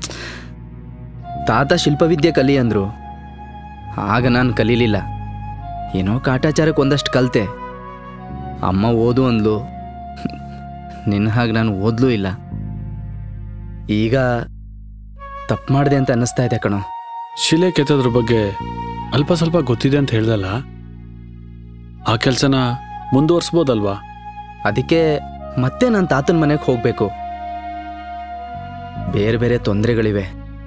Q: ತಾತ ಶಿಲ್ಪವಿದ್ಯೆ ಕಲಿ ಅಂದರು ಆಗ ನಾನು ಕಲೀಲಿಲ್ಲ ಏನೋ ಕಾಟಾಚಾರಕ್ಕೆ ಒಂದಷ್ಟು ಕಲಿತೆ ಅಮ್ಮ ಓದು ಅಂದ್ಲು ನಿನ್ನ ಹಾಗೆ ನಾನು ಓದ್ಲೂ ಇಲ್ಲ ಈಗ ತಪ್ಪು ಮಾಡಿದೆ ಅಂತ ಅನ್ನಿಸ್ತಾ ಇದೆ ಕಣೋ
O: ಶಿಲೆ ಕೆತ್ತೋದ್ರ ಬಗ್ಗೆ ಅಲ್ಪ ಸ್ವಲ್ಪ ಗೊತ್ತಿದೆ ಅಂತ ಹೇಳ್ದಲ್ಲ ಆ ಕೆಲಸನ ಮುಂದುವರ್ಸ್ಬೋದಲ್ವಾ
Q: ಅದಕ್ಕೆ ಮತ್ತೆ ನನ್ನ ತಾತನ ಮನೆಗೆ ಹೋಗಬೇಕು ಬೇರೆ ಬೇರೆ ತೊಂದರೆಗಳಿವೆ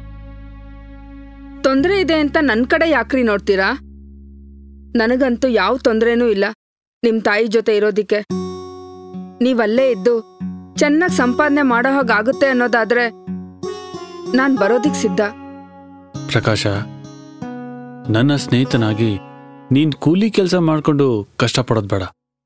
B: ತೊಂದರೆ ಇದೆ ಅಂತ ನನ್ನ ಕಡೆ ಯಾಕ್ರಿ ನೋಡ್ತೀರಾ ನನಗಂತೂ ಯಾವ ತೊಂದರೆನೂ ಇಲ್ಲ ನಿಮ್ ತಾಯಿ ಜೊತೆ ಇರೋದಿಕ್ಕೆ ನೀವಲ್ಲೇ ಇದ್ದು ಚೆನ್ನಾಗಿ ಸಂಪಾದನೆ ಮಾಡೋ ಹಾಗಾಗುತ್ತೆ ಅನ್ನೋದಾದ್ರೆ ನಾನ್ ಬರೋದಿಕ್ ಸಿದ್ಧ
O: ಪ್ರಕಾಶ ನನ್ನ ಸ್ನೇಹಿತನಾಗಿ ನೀನ್ ಕೂಲಿ ಕೆಲಸ ಮಾಡ್ಕೊಂಡು ಕಷ್ಟಪಡೋದು ಬೇಡ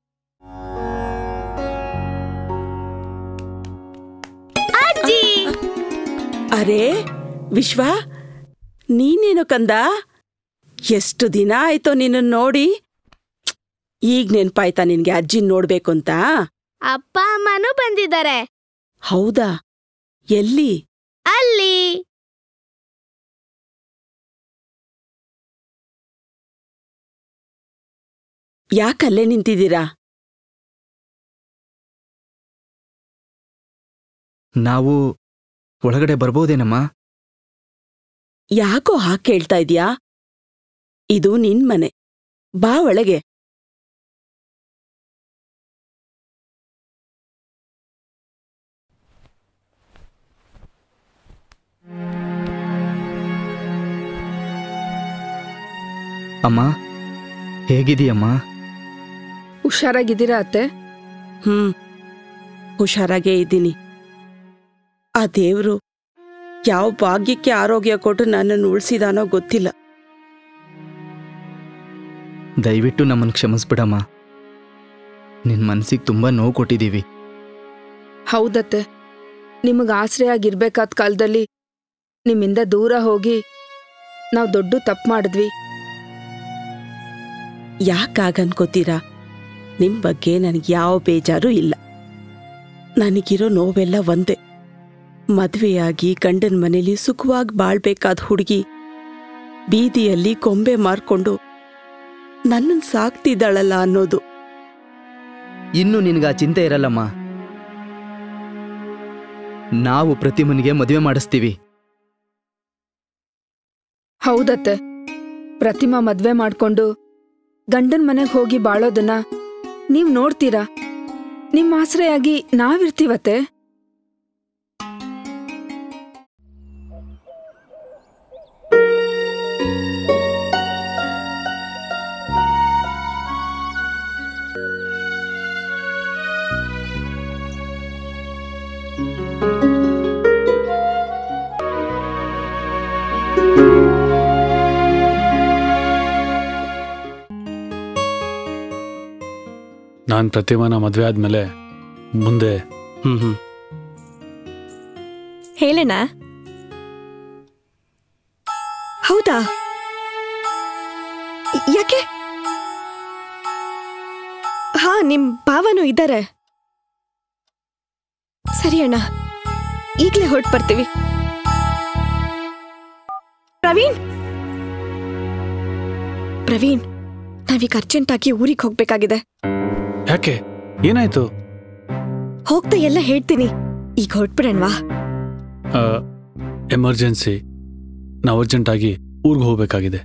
F: ಅಜ್ಜಿ ಅರೆ ವಿಶ್ವ ನೀನೇನು ಕಂದ ಎಷ್ಟು ದಿನ ಆಯ್ತೋ ನಿನ್ನ ನೋಡಿ ಈಗ ನೆನ್ಪಾಯ್ತಾ ನಿನ್ಗೆ ಅಜ್ಜಿನ್ ನೋಡ್ಬೇಕು ಅಂತ
H: ಅಪ್ಪ ಅಮ್ಮನೂ ಬಂದಿದ್ದಾರೆ
F: ಹೌದಾ ಎಲ್ಲಿ
H: ಅಲ್ಲಿ
F: ಯಾಕಲ್ಲೇ ನಿಂತಿದ್ದೀರಾ
Q: ನಾವು ಒಳಗಡೆ ಬರ್ಬೋದೇನಮ್ಮ
F: ಯಾಕೋ ಹಾಗೆ ಕೇಳ್ತಾ ಇದ್ಯಾ ಇದು ನಿನ್ ಮನೆ ಬಾ ಒಳಗೆ
Q: ಅಮ್ಮ ಹೇಗಿದೀಯಮ್ಮ
B: ಹುಷಾರಾಗಿದ್ದೀರಾ ಅತ್ತೆ
F: ಹ್ಮ್ ಹುಷಾರಾಗೇ ಇದ್ದೀನಿ ಆ ದೇವ್ರು ಯಾವ ಭಾಗ್ಯಕ್ಕೆ ಆರೋಗ್ಯ ಕೊಟ್ಟು ನನ್ನನ್ನು ಉಳಿಸಿದಾನೋ ಗೊತ್ತಿಲ್ಲ
Q: ದಯವಿಟ್ಟು ನಮ್ಮನ್ನು ಕ್ಷಮಿಸ್ಬಿಡಮ್ಮ ನಿನ್ನ ಮನಸ್ಸಿಗೆ ತುಂಬ ನೋವು ಕೊಟ್ಟಿದ್ದೀವಿ
B: ಹೌದತ್ತೆ ನಿಮಗೆ ಆಶ್ರಯ ಆಗಿರ್ಬೇಕಾದ ಕಾಲದಲ್ಲಿ ನಿಮ್ಮಿಂದ ದೂರ ಹೋಗಿ ನಾವು ದೊಡ್ಡ ತಪ್ಪು ಮಾಡಿದ್ವಿ
F: ಯಾಕಾಗನ್ಕೋತೀರಾ ನಿಮ್ ಬಗ್ಗೆ ನನಗೆ ಯಾವ ಬೇಜಾರು ಇಲ್ಲ ನನಗಿರೋ ನೋವೆಲ್ಲ ಒಂದೇ ಮದ್ವೆಯಾಗಿ ಗಂಡನ ಮನೇಲಿ ಸುಖವಾಗಿ ಬಾಳ್ಬೇಕಾದ ಹುಡುಗಿ ಬೀದಿಯಲ್ಲಿ ಕೊಂಬೆ ಮಾರ್ಕೊಂಡು ನನ್ನನ್ನು ಸಾಕ್ತಿದ್ದಾಳಲ್ಲ ಅನ್ನೋದು
Q: ಇನ್ನು ನಿನಗೆ ಆ ಚಿಂತೆ ಇರಲ್ಲಮ್ಮ ನಾವು ಪ್ರತಿಮನಿಗೆ ಮದುವೆ ಮಾಡಿಸ್ತೀವಿ
B: ಹೌದತ್ತೆ ಪ್ರತಿಮಾ ಮದ್ವೆ ಮಾಡ್ಕೊಂಡು ಗಂಡನ್ ಮನೆಗೆ ಹೋಗಿ ಬಾಳೋದನ್ನ ನೀವ್ ನೋಡ್ತೀರಾ ನಿಮ್ ಆಶ್ರಯಾಗಿ ನಾವಿರ್ತೀವತ್ತೆ
O: ನಾನು ಪ್ರತಿಮಾನ ಮದುವೆ ಆದ್ಮೇಲೆ ಮುಂದೆ
A: ಹ್ಮ್ ಹ್ಮ್
C: ಹೇಳೋಣ ಹೌದಾ ಯಾಕೆ ಹಾ ನಿಮ್ ಭಾವನು ಇದ್ದಾರೆ ಸರಿ ಅಣ್ಣ ಈಗ್ಲೇ ಹೊರಟು ಬರ್ತೀವಿ ಪ್ರವೀಣ್ ಪ್ರವೀಣ್ ನಾವೀಗ ಅರ್ಜೆಂಟಾಗಿ ಊರಿಗೆ ಹೋಗ್ಬೇಕಾಗಿದೆ
O: ಯಾಕೆ ಏನಾಯ್ತು
C: ಹೋಗ್ತಾ ಎಲ್ಲ ಹೇಳ್ತೀನಿ ಈಗ ಹೊರಟ್ಬಿಡಣ್ವಾ
O: ಎಮರ್ಜೆನ್ಸಿ ನಾವು ಅರ್ಜೆಂಟಾಗಿ ಊರಿಗೆ ಹೋಗ್ಬೇಕಾಗಿದೆ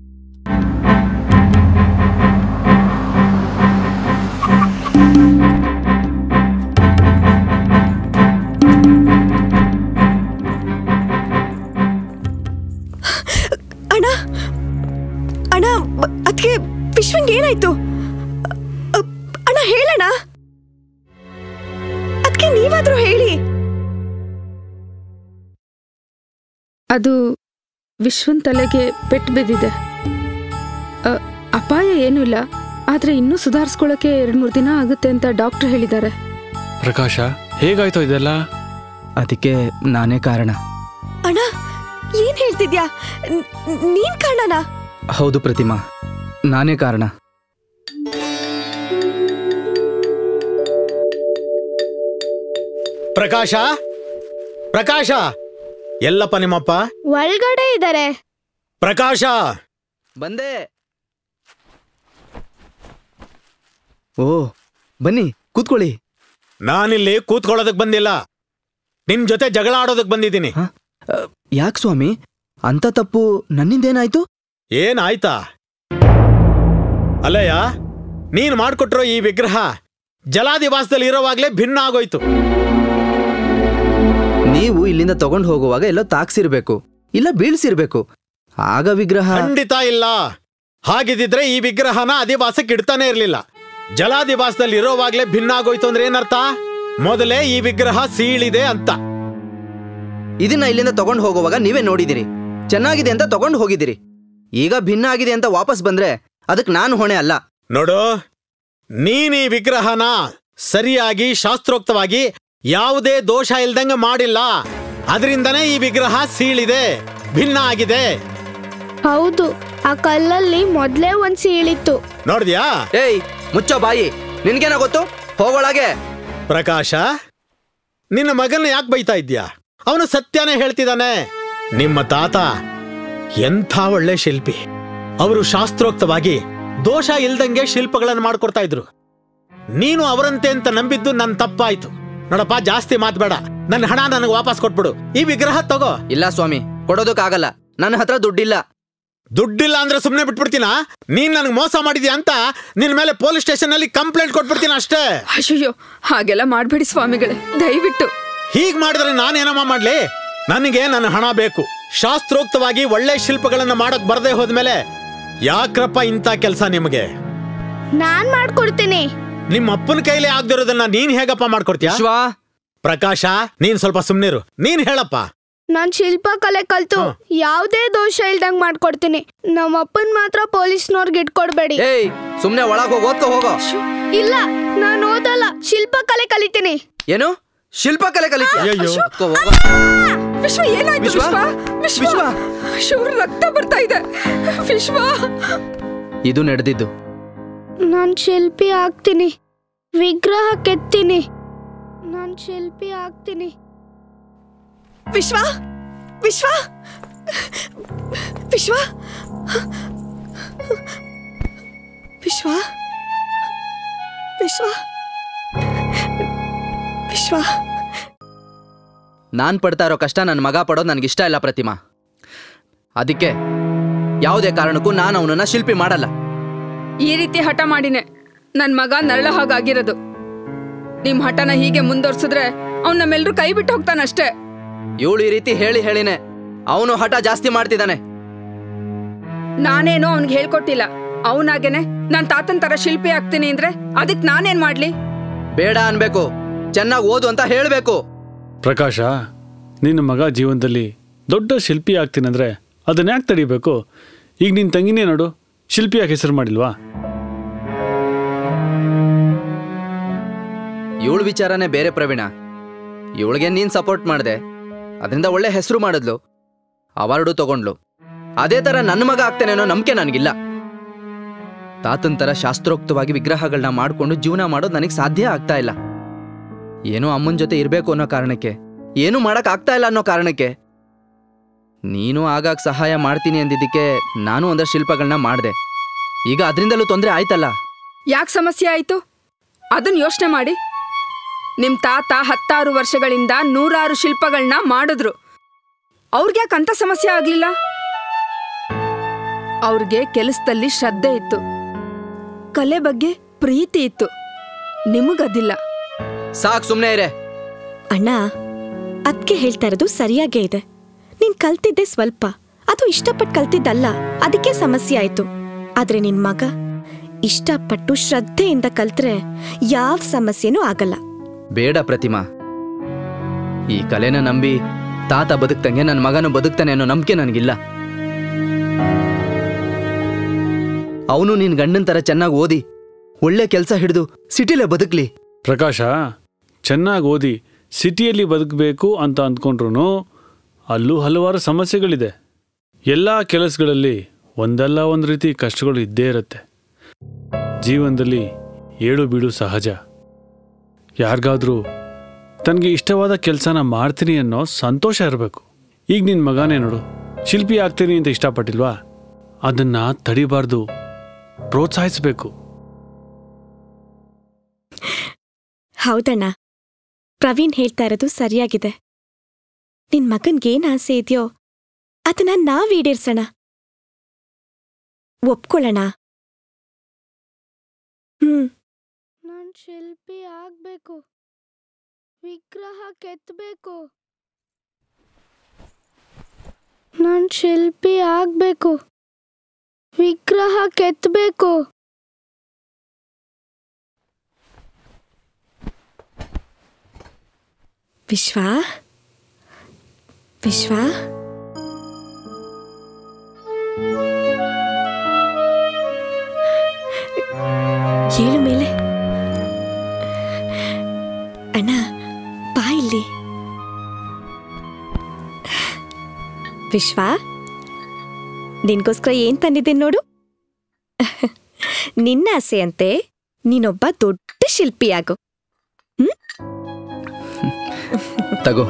C: ಅಣ್ಣ ಅಣ್ಣ ಅದಕ್ಕೆ ವಿಶ್ವಂಗೆ ಏನಾಯ್ತು ಅ- ಅಣ್ಣ ಹೇಳಣ್ಣ ಅದಕ್ಕೆ ನೀವಾದ್ರೂ ಹೇಳಿ
B: ಅದು ವಿಶ್ವನ್ ತಲೆಗೆ ಪೆಟ್ಟು ಬಿದ್ದಿದೆ ಅ, ಅಪಾಯ ಏನೂ ಇಲ್ಲ ಆದ್ರೆ ಇನ್ನೂ ಸುಧಾರಿಸ್ಕೊಳ್ಳೋಕೆ ಎರಡ್ ಮೂರು ದಿನ ಆಗುತ್ತೆ ಅಂತ ಡಾಕ್ಟರ್ ಹೇಳಿದ್ದಾರೆ
O: ಪ್ರಕಾಶ ಹೇಗಾಯ್ತು ಇದೆಲ್ಲ
Q: ಅದಕ್ಕೆ ನಾನೇ ಕಾರಣ
C: ಅಣ್ಣ ಏನ್ ಹೇಳ್ತಿದ್ಯಾ ನ್- ನೀನ್ ಕಾರಣನಾ
Q: ಹೌದು ಪ್ರತಿಮಾ ನಾನೇ ಕಾರಣ
L: ಪ್ರಕಾಶ ಪ್ರಕಾಶ ಎಲ್ಲಪ್ಪ ನಿಮ್ಮಪ್ಪ
H: ಒಳಗಡೆ ಇದ್ದಾರೆ
L: ಪ್ರಕಾಶ
Q: ಬಂದೆ ಓ ಬನ್ನಿ ಕೂತ್ಕೊಳ್ಳಿ
L: ನಾನಿಲ್ಲಿ ಕೂತ್ಕೊಳ್ಳೋದಕ್ ಬಂದಿಲ್ಲ ನಿನ್ ಜೊತೆ ಜಗಳ ಆಡೋದಕ್ ಬಂದಿದ್ದೀನಿ
Q: ಯಾಕೆ ಸ್ವಾಮಿ ಅಂತ ತಪ್ಪು ನನ್ನಿಂದೇನಾಯ್ತು
L: ಏನಾಯ್ತಾ ಅಲ್ಲಯ್ಯ ನೀನ್ ಮಾಡ್ಕೊಟ್ರೋ ಈ ವಿಗ್ರಹ ಜಲಾದಿವಾಸದಲ್ಲಿ ಇರೋವಾಗ್ಲೇ ಭಿನ್ನ ಆಗೋಯ್ತು
Q: ನೀವು ಇಲ್ಲಿಂದ ತಗೊಂಡು ಹೋಗುವಾಗ ಎಲ್ಲೋ ತಾಕ್ಸಿರ್ಬೇಕು ಇಲ್ಲ ಬೀಳ್ಸಿರ್ಬೇಕು ಆಗ ವಿಗ್ರಹ
L: ಖಂಡಿತ ಇಲ್ಲ ಹಾಗಿದ್ದಿದ್ರೆ ಈ ವಿಗ್ರಹನ ಅಧಿವಾಸಕ್ಕೆ ಇಡ್ತಾನೆ ಇರ್ಲಿಲ್ಲ ಜಲಾದಿವಾಸದಲ್ಲಿ ಇರೋವಾಗ್ಲೇ ಭಿನ್ನ ಆಗೋಯ್ತು ಅಂದ್ರೆ ಏನರ್ಥ ಮೊದಲೇ ಈ ವಿಗ್ರಹ ಸೀಳಿದೆ ಅಂತ
Q: ಇದನ್ನ ಇಲ್ಲಿಂದ ತಗೊಂಡು ಹೋಗುವಾಗ ನೀವೇ ನೋಡಿದಿರಿ ಚೆನ್ನಾಗಿದೆ ಅಂತ ತಗೊಂಡು ಹೋಗಿದಿರಿ ಈಗ ಭಿನ್ನ ಆಗಿದೆ ಅಂತ ವಾಪಸ್ ಬಂದ್ರೆ ಅದಕ್ಕೆ ನಾನು ಹೊಣೆ ಅಲ್ಲ
L: ನೋಡು ನೀನ್ ಈ ವಿಗ್ರಹನ ಸರಿಯಾಗಿ ಶಾಸ್ತ್ರೋಕ್ತವಾಗಿ ಯಾವುದೇ ದೋಷ ಇಲ್ದಂಗೆ ಮಾಡಿಲ್ಲ ಅದರಿಂದನೇ ಈ ವಿಗ್ರಹ ಸೀಳಿದೆ ಭಿನ್ನ ಆಗಿದೆ
H: ಹೌದು ಆ ಕಲ್ಲಲ್ಲಿ ಮೊದ್ಲೇ ಒಂದ್ ಸೀಳಿತ್ತು
L: ನೋಡಿದ್ಯಾ
Q: ಏಯ್ ಮುಚ್ಚೋ ಬಾಯಿ ನಿನ್ಗೇನ ಗೊತ್ತು ಹೋಗೊಳಗೆ
L: ಪ್ರಕಾಶ ನಿನ್ನ ಮಗನ ಯಾಕೆ ಬೈತಾ ಇದ್ಯಾ ಅವನು ಸತ್ಯನೇ ಹೇಳ್ತಿದ್ದಾನೆ ನಿಮ್ಮ ತಾತ ಎಂಥ ಒಳ್ಳೆ ಶಿಲ್ಪಿ ಅವರು ಶಾಸ್ತ್ರೋಕ್ತವಾಗಿ ದೋಷ ಇಲ್ದಂಗೆ ಶಿಲ್ಪಗಳನ್ನು ಮಾಡ್ಕೊಡ್ತಾ ಇದ್ರು ನೀನು ಅವರಂತೆ ಅಂತ ನಂಬಿದ್ದು ನನ್ನ ತಪ್ಪಾಯ್ತು ನೋಡಪ್ಪ ಜಾಸ್ತಿ ಮಾತ್ಬೇಡ ನನ್ನ ಹಣ ನನಗೆ ವಾಪಸ್ ಕೊಟ್ಬಿಡು ಈ ವಿಗ್ರಹ ತಗೋ
Q: ಇಲ್ಲ ಸ್ವಾಮಿ ಕೊಡೋದಕ್ಕಾಗಲ್ಲ ನನ್ನ ಹತ್ರ ದುಡ್ಡಿಲ್ಲ
L: ದುಡ್ಡಿಲ್ಲ ಅಂದ್ರೆ ಸುಮ್ಮನೆ ಬಿಟ್ಬಿಡ್ತೀನ ನೀನ್ ನನಗೆ ಮೋಸ ಮಾಡಿದ್ಯಾ ಅಂತ ನಿನ್ ಮೇಲೆ ಪೊಲೀಸ್ ಸ್ಟೇಷನ್ ಅಲ್ಲಿ ಕಂಪ್ಲೇಂಟ್ ಕೊಟ್ಬಿಡ್ತೀನಿ ಅಷ್ಟೇ
B: ಅಯ್ಯೋ ಹಾಗೆಲ್ಲ ಮಾಡ್ಬೇಡಿ ಸ್ವಾಮಿಗಳೇ ದಯವಿಟ್ಟು
L: ಹೀಗ್ ಮಾಡಿದ್ರೆ ನಾನೇನಮ್ಮ ಮಾಡ್ಲಿ ನನಗೆ ನನ್ನ ಹಣ ಬೇಕು ಶಾಸ್ತ್ರೋಕ್ತವಾಗಿ ಒಳ್ಳೆ ಶಿಲ್ಪಗಳನ್ನ ಮಾಡಕ್ ಬರದೆ ಹೋದ್ಮೇಲೆ ಯಾಕ್ರಪ್ಪ ಇಂಥ ಕೆಲಸ ನಿಮಗೆ
H: ನಾನ್ ಮಾಡ್ಕೊಡ್ತೀನಿ
L: ನಿಮ್ಮ ಅಪ್ಪನ ಕೈಲಿ ಆಗ್ದಿರೋದನ್ನ ನೀನ್ ಹೇಗಪ್ಪ ಮಾಡ್ಕೊಡ್ತೀಯ ಪ್ರಕಾಶ ನೀನ್ ಸ್ವಲ್ಪ ಸುಮ್ನಿರು ನೀನ್ ಹೇಳಪ್ಪ
H: ನಾನ್ ಶಿಲ್ಪ ಕಲೆ ಕಲ್ತು ಯಾವ್ದೇ ದೋಷ ಇಲ್ದಂಗ್ ಮಾಡ್ಕೊಡ್ತೀನಿ ನಮ್ಮ ಅಪ್ಪನ್ ಮಾತ್ರ ಪೊಲೀಸ್ನವ್ರಿಗೆ ಇಟ್ಕೊಡ್ಬೇಡಿ
Q: ಏಯ್ ಸುಮ್ನೆ ಒಳಗ್ ಹೋಗಿ ಓದ್ಕೋ ಹೋಗೋ
H: ಇಲ್ಲ ನಾನ್ ಓದಲ್ಲ ಶಿಲ್ಪ ಕಲೆ ಕಲಿತೀನಿ
Q: ಏನು ಶಿಲ್ಪ ಕಲೆ ಕಲಿತೀಯ
L: ಅಯ್ಯಯ್ಯೋ.
Q: ಓದ್ಕೋ ಹೋಗೋ.
B: ವಿಶ್ವ ಏನಾಯ್ತು
Q: ವಿಶ್ವ?
B: ವಿಶ್ವ ವಿಶ್ವ ಶಿವ್ರ ರಕ್ತ ಬರ್ತಾ ಇದೆ ವಿಶ್ವ
Q: ಇದು ನಡೆದಿದ್ದು
H: ನಾನ್ ಶಿಲ್ಪಿ ಆಗ್ತೀನಿ ವಿಗ್ರಹ ಕೆತ್ತೀನಿ ನಾನ್ ಶಿಲ್ಪಿ ಆಗ್ತೀನಿ
C: ವಿಶ್ವ ವಿಶ್ವ ವಿಶ್ವ ವಿಶ್ವ ವಿಶ್ವ ವಿಶ್ವ
Q: ನಾನ್ ಪಡ್ತಾ ಇರೋ ಕಷ್ಟ ನನ್ನ ಮಗ ಪಡೋದು ನನಗಿಷ್ಟ ಇಲ್ಲ ಪ್ರತಿಮಾ ಅದಕ್ಕೆ ಯಾವುದೇ ಕಾರಣಕ್ಕೂ ನಾನು ಅವನನ್ನ ಶಿಲ್ಪಿ ಮಾಡಲ್ಲ
B: ಈ ರೀತಿ ಹಠ ಮಾಡಿನೆ ನನ್ ಮಗ ನರಳ ಹಾಗಾಗಿರೋದು ನಿಮ್ ಹಠನ ಹೀಗೆ ಮುಂದುವರ್ಸಿದ್ರೆ ಅವ್ನ್ ನಮ್ಮೆಲ್ರೂ ಕೈ ಬಿಟ್ಟು ಹೋಗ್ತಾನಷ್ಟೇ
Q: ಇವಳು ಈ ರೀತಿ ಹೇಳಿ ಹೇಳಿನೇ ಅವನು ಹಠ ಜಾಸ್ತಿ ಮಾಡ್ತಿದ್ದಾನೆ
B: ನಾನೇನೋ ಅವ್ನಿಗೆ ಹೇಳ್ಕೊಟ್ಟಿಲ್ಲ ಅವನಾಗೇನೆ ನಾನ್ ತಾತನ್ ತರ ಶಿಲ್ಪಿ ಆಗ್ತೀನಿ ಅಂದ್ರೆ ಅದಕ್ ನಾನೇನ್ ಮಾಡ್ಲಿ
Q: ಬೇಡ ಅನ್ಬೇಕು ಚೆನ್ನಾಗಿ ಓದು ಅಂತ ಹೇಳ್ಬೇಕು
O: ಪ್ರಕಾಶ ನಿನ್ನ ಮಗ ಜೀವನದಲ್ಲಿ ದೊಡ್ಡ ಶಿಲ್ಪಿ ಆಗ್ತೀನಂದ್ರೆ ಅದನ್ನ ಯಾಕೆ ತಡಿಬೇಕು ಈಗ ನಿನ್ನ ತಂಗಿನೇ ನೋಡು ಶಿಲ್ಪಿಯಾಗಿ ಹೆಸರು ಮಾಡಿಲ್ವಾ
Q: ಇವಳು ವಿಚಾರನೇ ಬೇರೆ ಪ್ರವೀಣ ಇವಳಿಗೆ ನೀನ್ ಸಪೋರ್ಟ್ ಮಾಡಿದೆ ಅದರಿಂದ ಒಳ್ಳೆ ಹೆಸರು ಮಾಡಿದ್ಲು ಅವಾರ್ಡು ತಗೊಂಡ್ಲು ಅದೇ ತರ ನನ್ನ ಮಗ ಆಗ್ತೇನೇನೋ ನಂಬಿಕೆ ನನಗಿಲ್ಲ ತಾತನ್ ತರ ಶಾಸ್ತ್ರೋಕ್ತವಾಗಿ ವಿಗ್ರಹಗಳನ್ನ ಮಾಡ್ಕೊಂಡು ಜೀವನ ಮಾಡೋದು ನನಗೆ ಸಾಧ್ಯ ಆಗ್ತಾ ಇಲ್ಲ ಏನೋ ಅಮ್ಮನ ಜೊತೆ ಇರಬೇಕು ಅನ್ನೋ ಕಾರಣಕ್ಕೆ ಏನು ಮಾಡಕ್ ಆಗ್ತಾ ಇಲ್ಲ ಅನ್ನೋ ಕಾರಣಕ್ಕೆ ನೀನು ಆಗಾಗ ಸಹಾಯ ಮಾಡ್ತೀನಿ ಅಂದಿದ್ದಕ್ಕೆ ನಾನು ಒಂದಷ್ಟು ಶಿಲ್ಪಗಳನ್ನ ಮಾಡಿದೆ ಈಗ ಅದರಿಂದಲೂ ತೊಂದರೆ ಆಯ್ತಲ್ಲ
B: ಯಾಕೆ ಸಮಸ್ಯೆ ಆಯ್ತು ಅದನ್ನ ಯೋಚನೆ ಮಾಡಿ ನಿಮ್ ತಾತ ಹತ್ತಾರು ವರ್ಷಗಳಿಂದ ನೂರಾರು ಶಿಲ್ಪಗಳನ್ನ ಮಾಡಿದ್ರು ಅವ್ರಿಗೆ ಅಂತ ಸಮಸ್ಯೆ ಆಗ್ಲಿಲ್ಲ ಅವ್ರಿಗೆ ಕೆಲಸದಲ್ಲಿ ಶ್ರದ್ಧೆ ಇತ್ತು ಕಲೆ ಬಗ್ಗೆ ಪ್ರೀತಿ ಇತ್ತು ನಿಮಗದಿಲ್ಲ
Q: ಸಾಕ್ ಸುಮ್ಮನೆ ಇರೇ
C: ಅಣ್ಣ ಅದ್ಕೆ ಹೇಳ್ತಾ ಇರೋದು ಸರಿಯಾಗೇ ಇದೆ ನೀನ್ ಕಲ್ತಿದ್ದೆ ಸ್ವಲ್ಪ ಅದು ಇಷ್ಟಪಟ್ಟು ಕಲ್ತಿದ್ದಲ್ಲ ಅದಕ್ಕೆ ಸಮಸ್ಯೆ ಆಯ್ತು ಆದ್ರೆ ನಿನ್ ಮಗ ಇಷ್ಟಪಟ್ಟು ಶ್ರದ್ಧೆಯಿಂದ ಕಲ್ತ್ರೆ ಯಾವ ಸಮಸ್ಯೆನೂ ಆಗಲ್ಲ
Q: ಬೇಡ ಪ್ರತಿಮಾ ಈ ಕಲೆನ ನಂಬಿ ತಾತ ಬದುಕ್ತಂಗೆ ನನ್ನ ಮಗನು ಬದುಕ್ತಾನೆ ಅನ್ನೋ ನಂಬಿಕೆ ನನಗಿಲ್ಲ ಅವನು ನಿನ್ ಗಂಡನ್ ತರ ಚೆನ್ನಾಗಿ ಓದಿ ಒಳ್ಳೆ ಕೆಲಸ ಹಿಡಿದು ಸಿಟಿಲೇ ಬದುಕ್ಲಿ
O: ಪ್ರಕಾಶ ಚೆನ್ನಾಗಿ ಓದಿ ಸಿಟಿಯಲ್ಲಿ ಬದುಕಬೇಕು ಅಂತ ಅಂದ್ಕೊಂಡ್ರು ಅಲ್ಲೂ ಹಲವಾರು ಸಮಸ್ಯೆಗಳಿದೆ ಎಲ್ಲ ಕೆಲಸಗಳಲ್ಲಿ ಒಂದಲ್ಲ ಒಂದು ರೀತಿ ಕಷ್ಟಗಳು ಇದ್ದೇ ಇರುತ್ತೆ ಜೀವನದಲ್ಲಿ ಏಳು ಬೀಳು ಸಹಜ ಯಾರಿಗಾದ್ರೂ ತನಗೆ ಇಷ್ಟವಾದ ಕೆಲಸನ ಮಾಡ್ತೀನಿ ಅನ್ನೋ ಸಂತೋಷ ಇರಬೇಕು ಈಗ ನಿನ್ನ ಮಗನೇ ನೋಡು ಶಿಲ್ಪಿ ಆಗ್ತೀನಿ ಅಂತ ಇಷ್ಟಪಟ್ಟಿಲ್ವಾ ಅದನ್ನ ತಡಿಬಾರ್ದು ಪ್ರೋತ್ಸಾಹಿಸಬೇಕು
C: ಹೌದಣ್ಣ ಪ್ರವೀಣ್ ಹೇಳ್ತಾ ಇರೋದು ಸರಿಯಾಗಿದೆ ನಿನ್ ಮಗನ್ಗೇನ್ ಆಸೆ ಇದೆಯೋ ಅದನ್ನ ನಾವ್ ಈಡೇರ್ಸೋಣ ಒಪ್ಕೊಳ್ಳೋಣ ಹ್ಮ್
H: ನಾನ್ ಶಿಲ್ಪಿ ಆಗ್ಬೇಕು ವಿಗ್ರಹ ಕೆತ್ತಬೇಕು ನಾನ್ ಶಿಲ್ಪಿ ಆಗ್ಬೇಕು ವಿಗ್ರಹ ಕೆತ್ತಬೇಕು
C: ವಿಶ್ವ ವಿಶ್ವ ಏಳು ಮೇಲೆ ಅಣ್ಣ ಬಾ ಇಲ್ಲಿ ವಿಶ್ವ ನಿನ್ಗೋಸ್ಕರ ಏನ್ ತಂದಿದ್ದೀನಿ ನೋಡು ನಿನ್ನ ಆಸೆಯಂತೆ ನೀನೊಬ್ಬ ದೊಡ್ಡ ಶಿಲ್ಪಿಯಾಗು
Q: ತಗೋ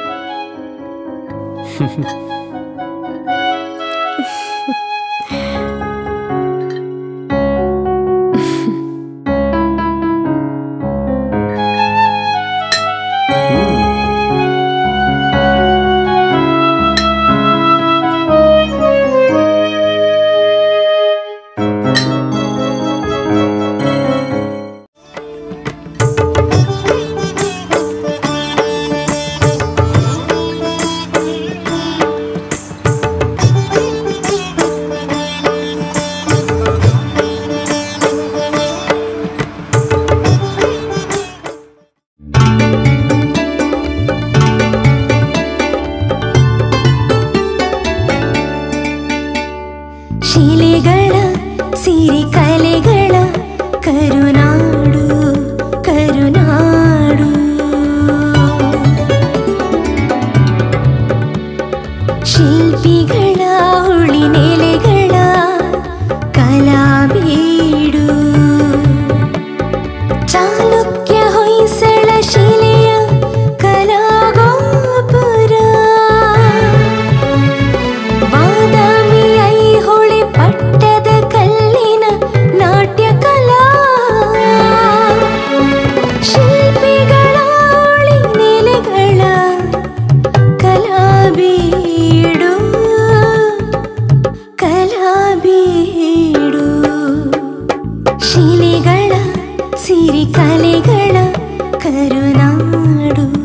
N: ಶಿಲೆಗಳ ಸಿರಿ ಕಲೆಗಳ ಕರುನಾಡು ಕರುನಾಡು ಶಿಲ್ಪಿಗಳ ಹುಳಿ ನೆಲೆಗಳ ಕಲಾಬೀಡು ಚಾಲುಕ್ಯ ಹೊಯ್ಸಳ ಶಿಲೆಯ ಕಲಾಗೋಪುರ ಬಾದಾಮಿ ಐಹೊಳೆ ಪಟ್ಟದ ಕಲ್ಲಿನ ನಾಟ್ಯ ಕಲಾ ಶಿಲ್ಪಿಗಳ ಉಳಿ ನೆಲೆಗಳ ಕಲಾಬೀಡು ಕಲಾಬೀಡು ಶಿಲೆಗಳ ಸಿರಿ ಕಲೆಗಳ ಕರುನಾಡು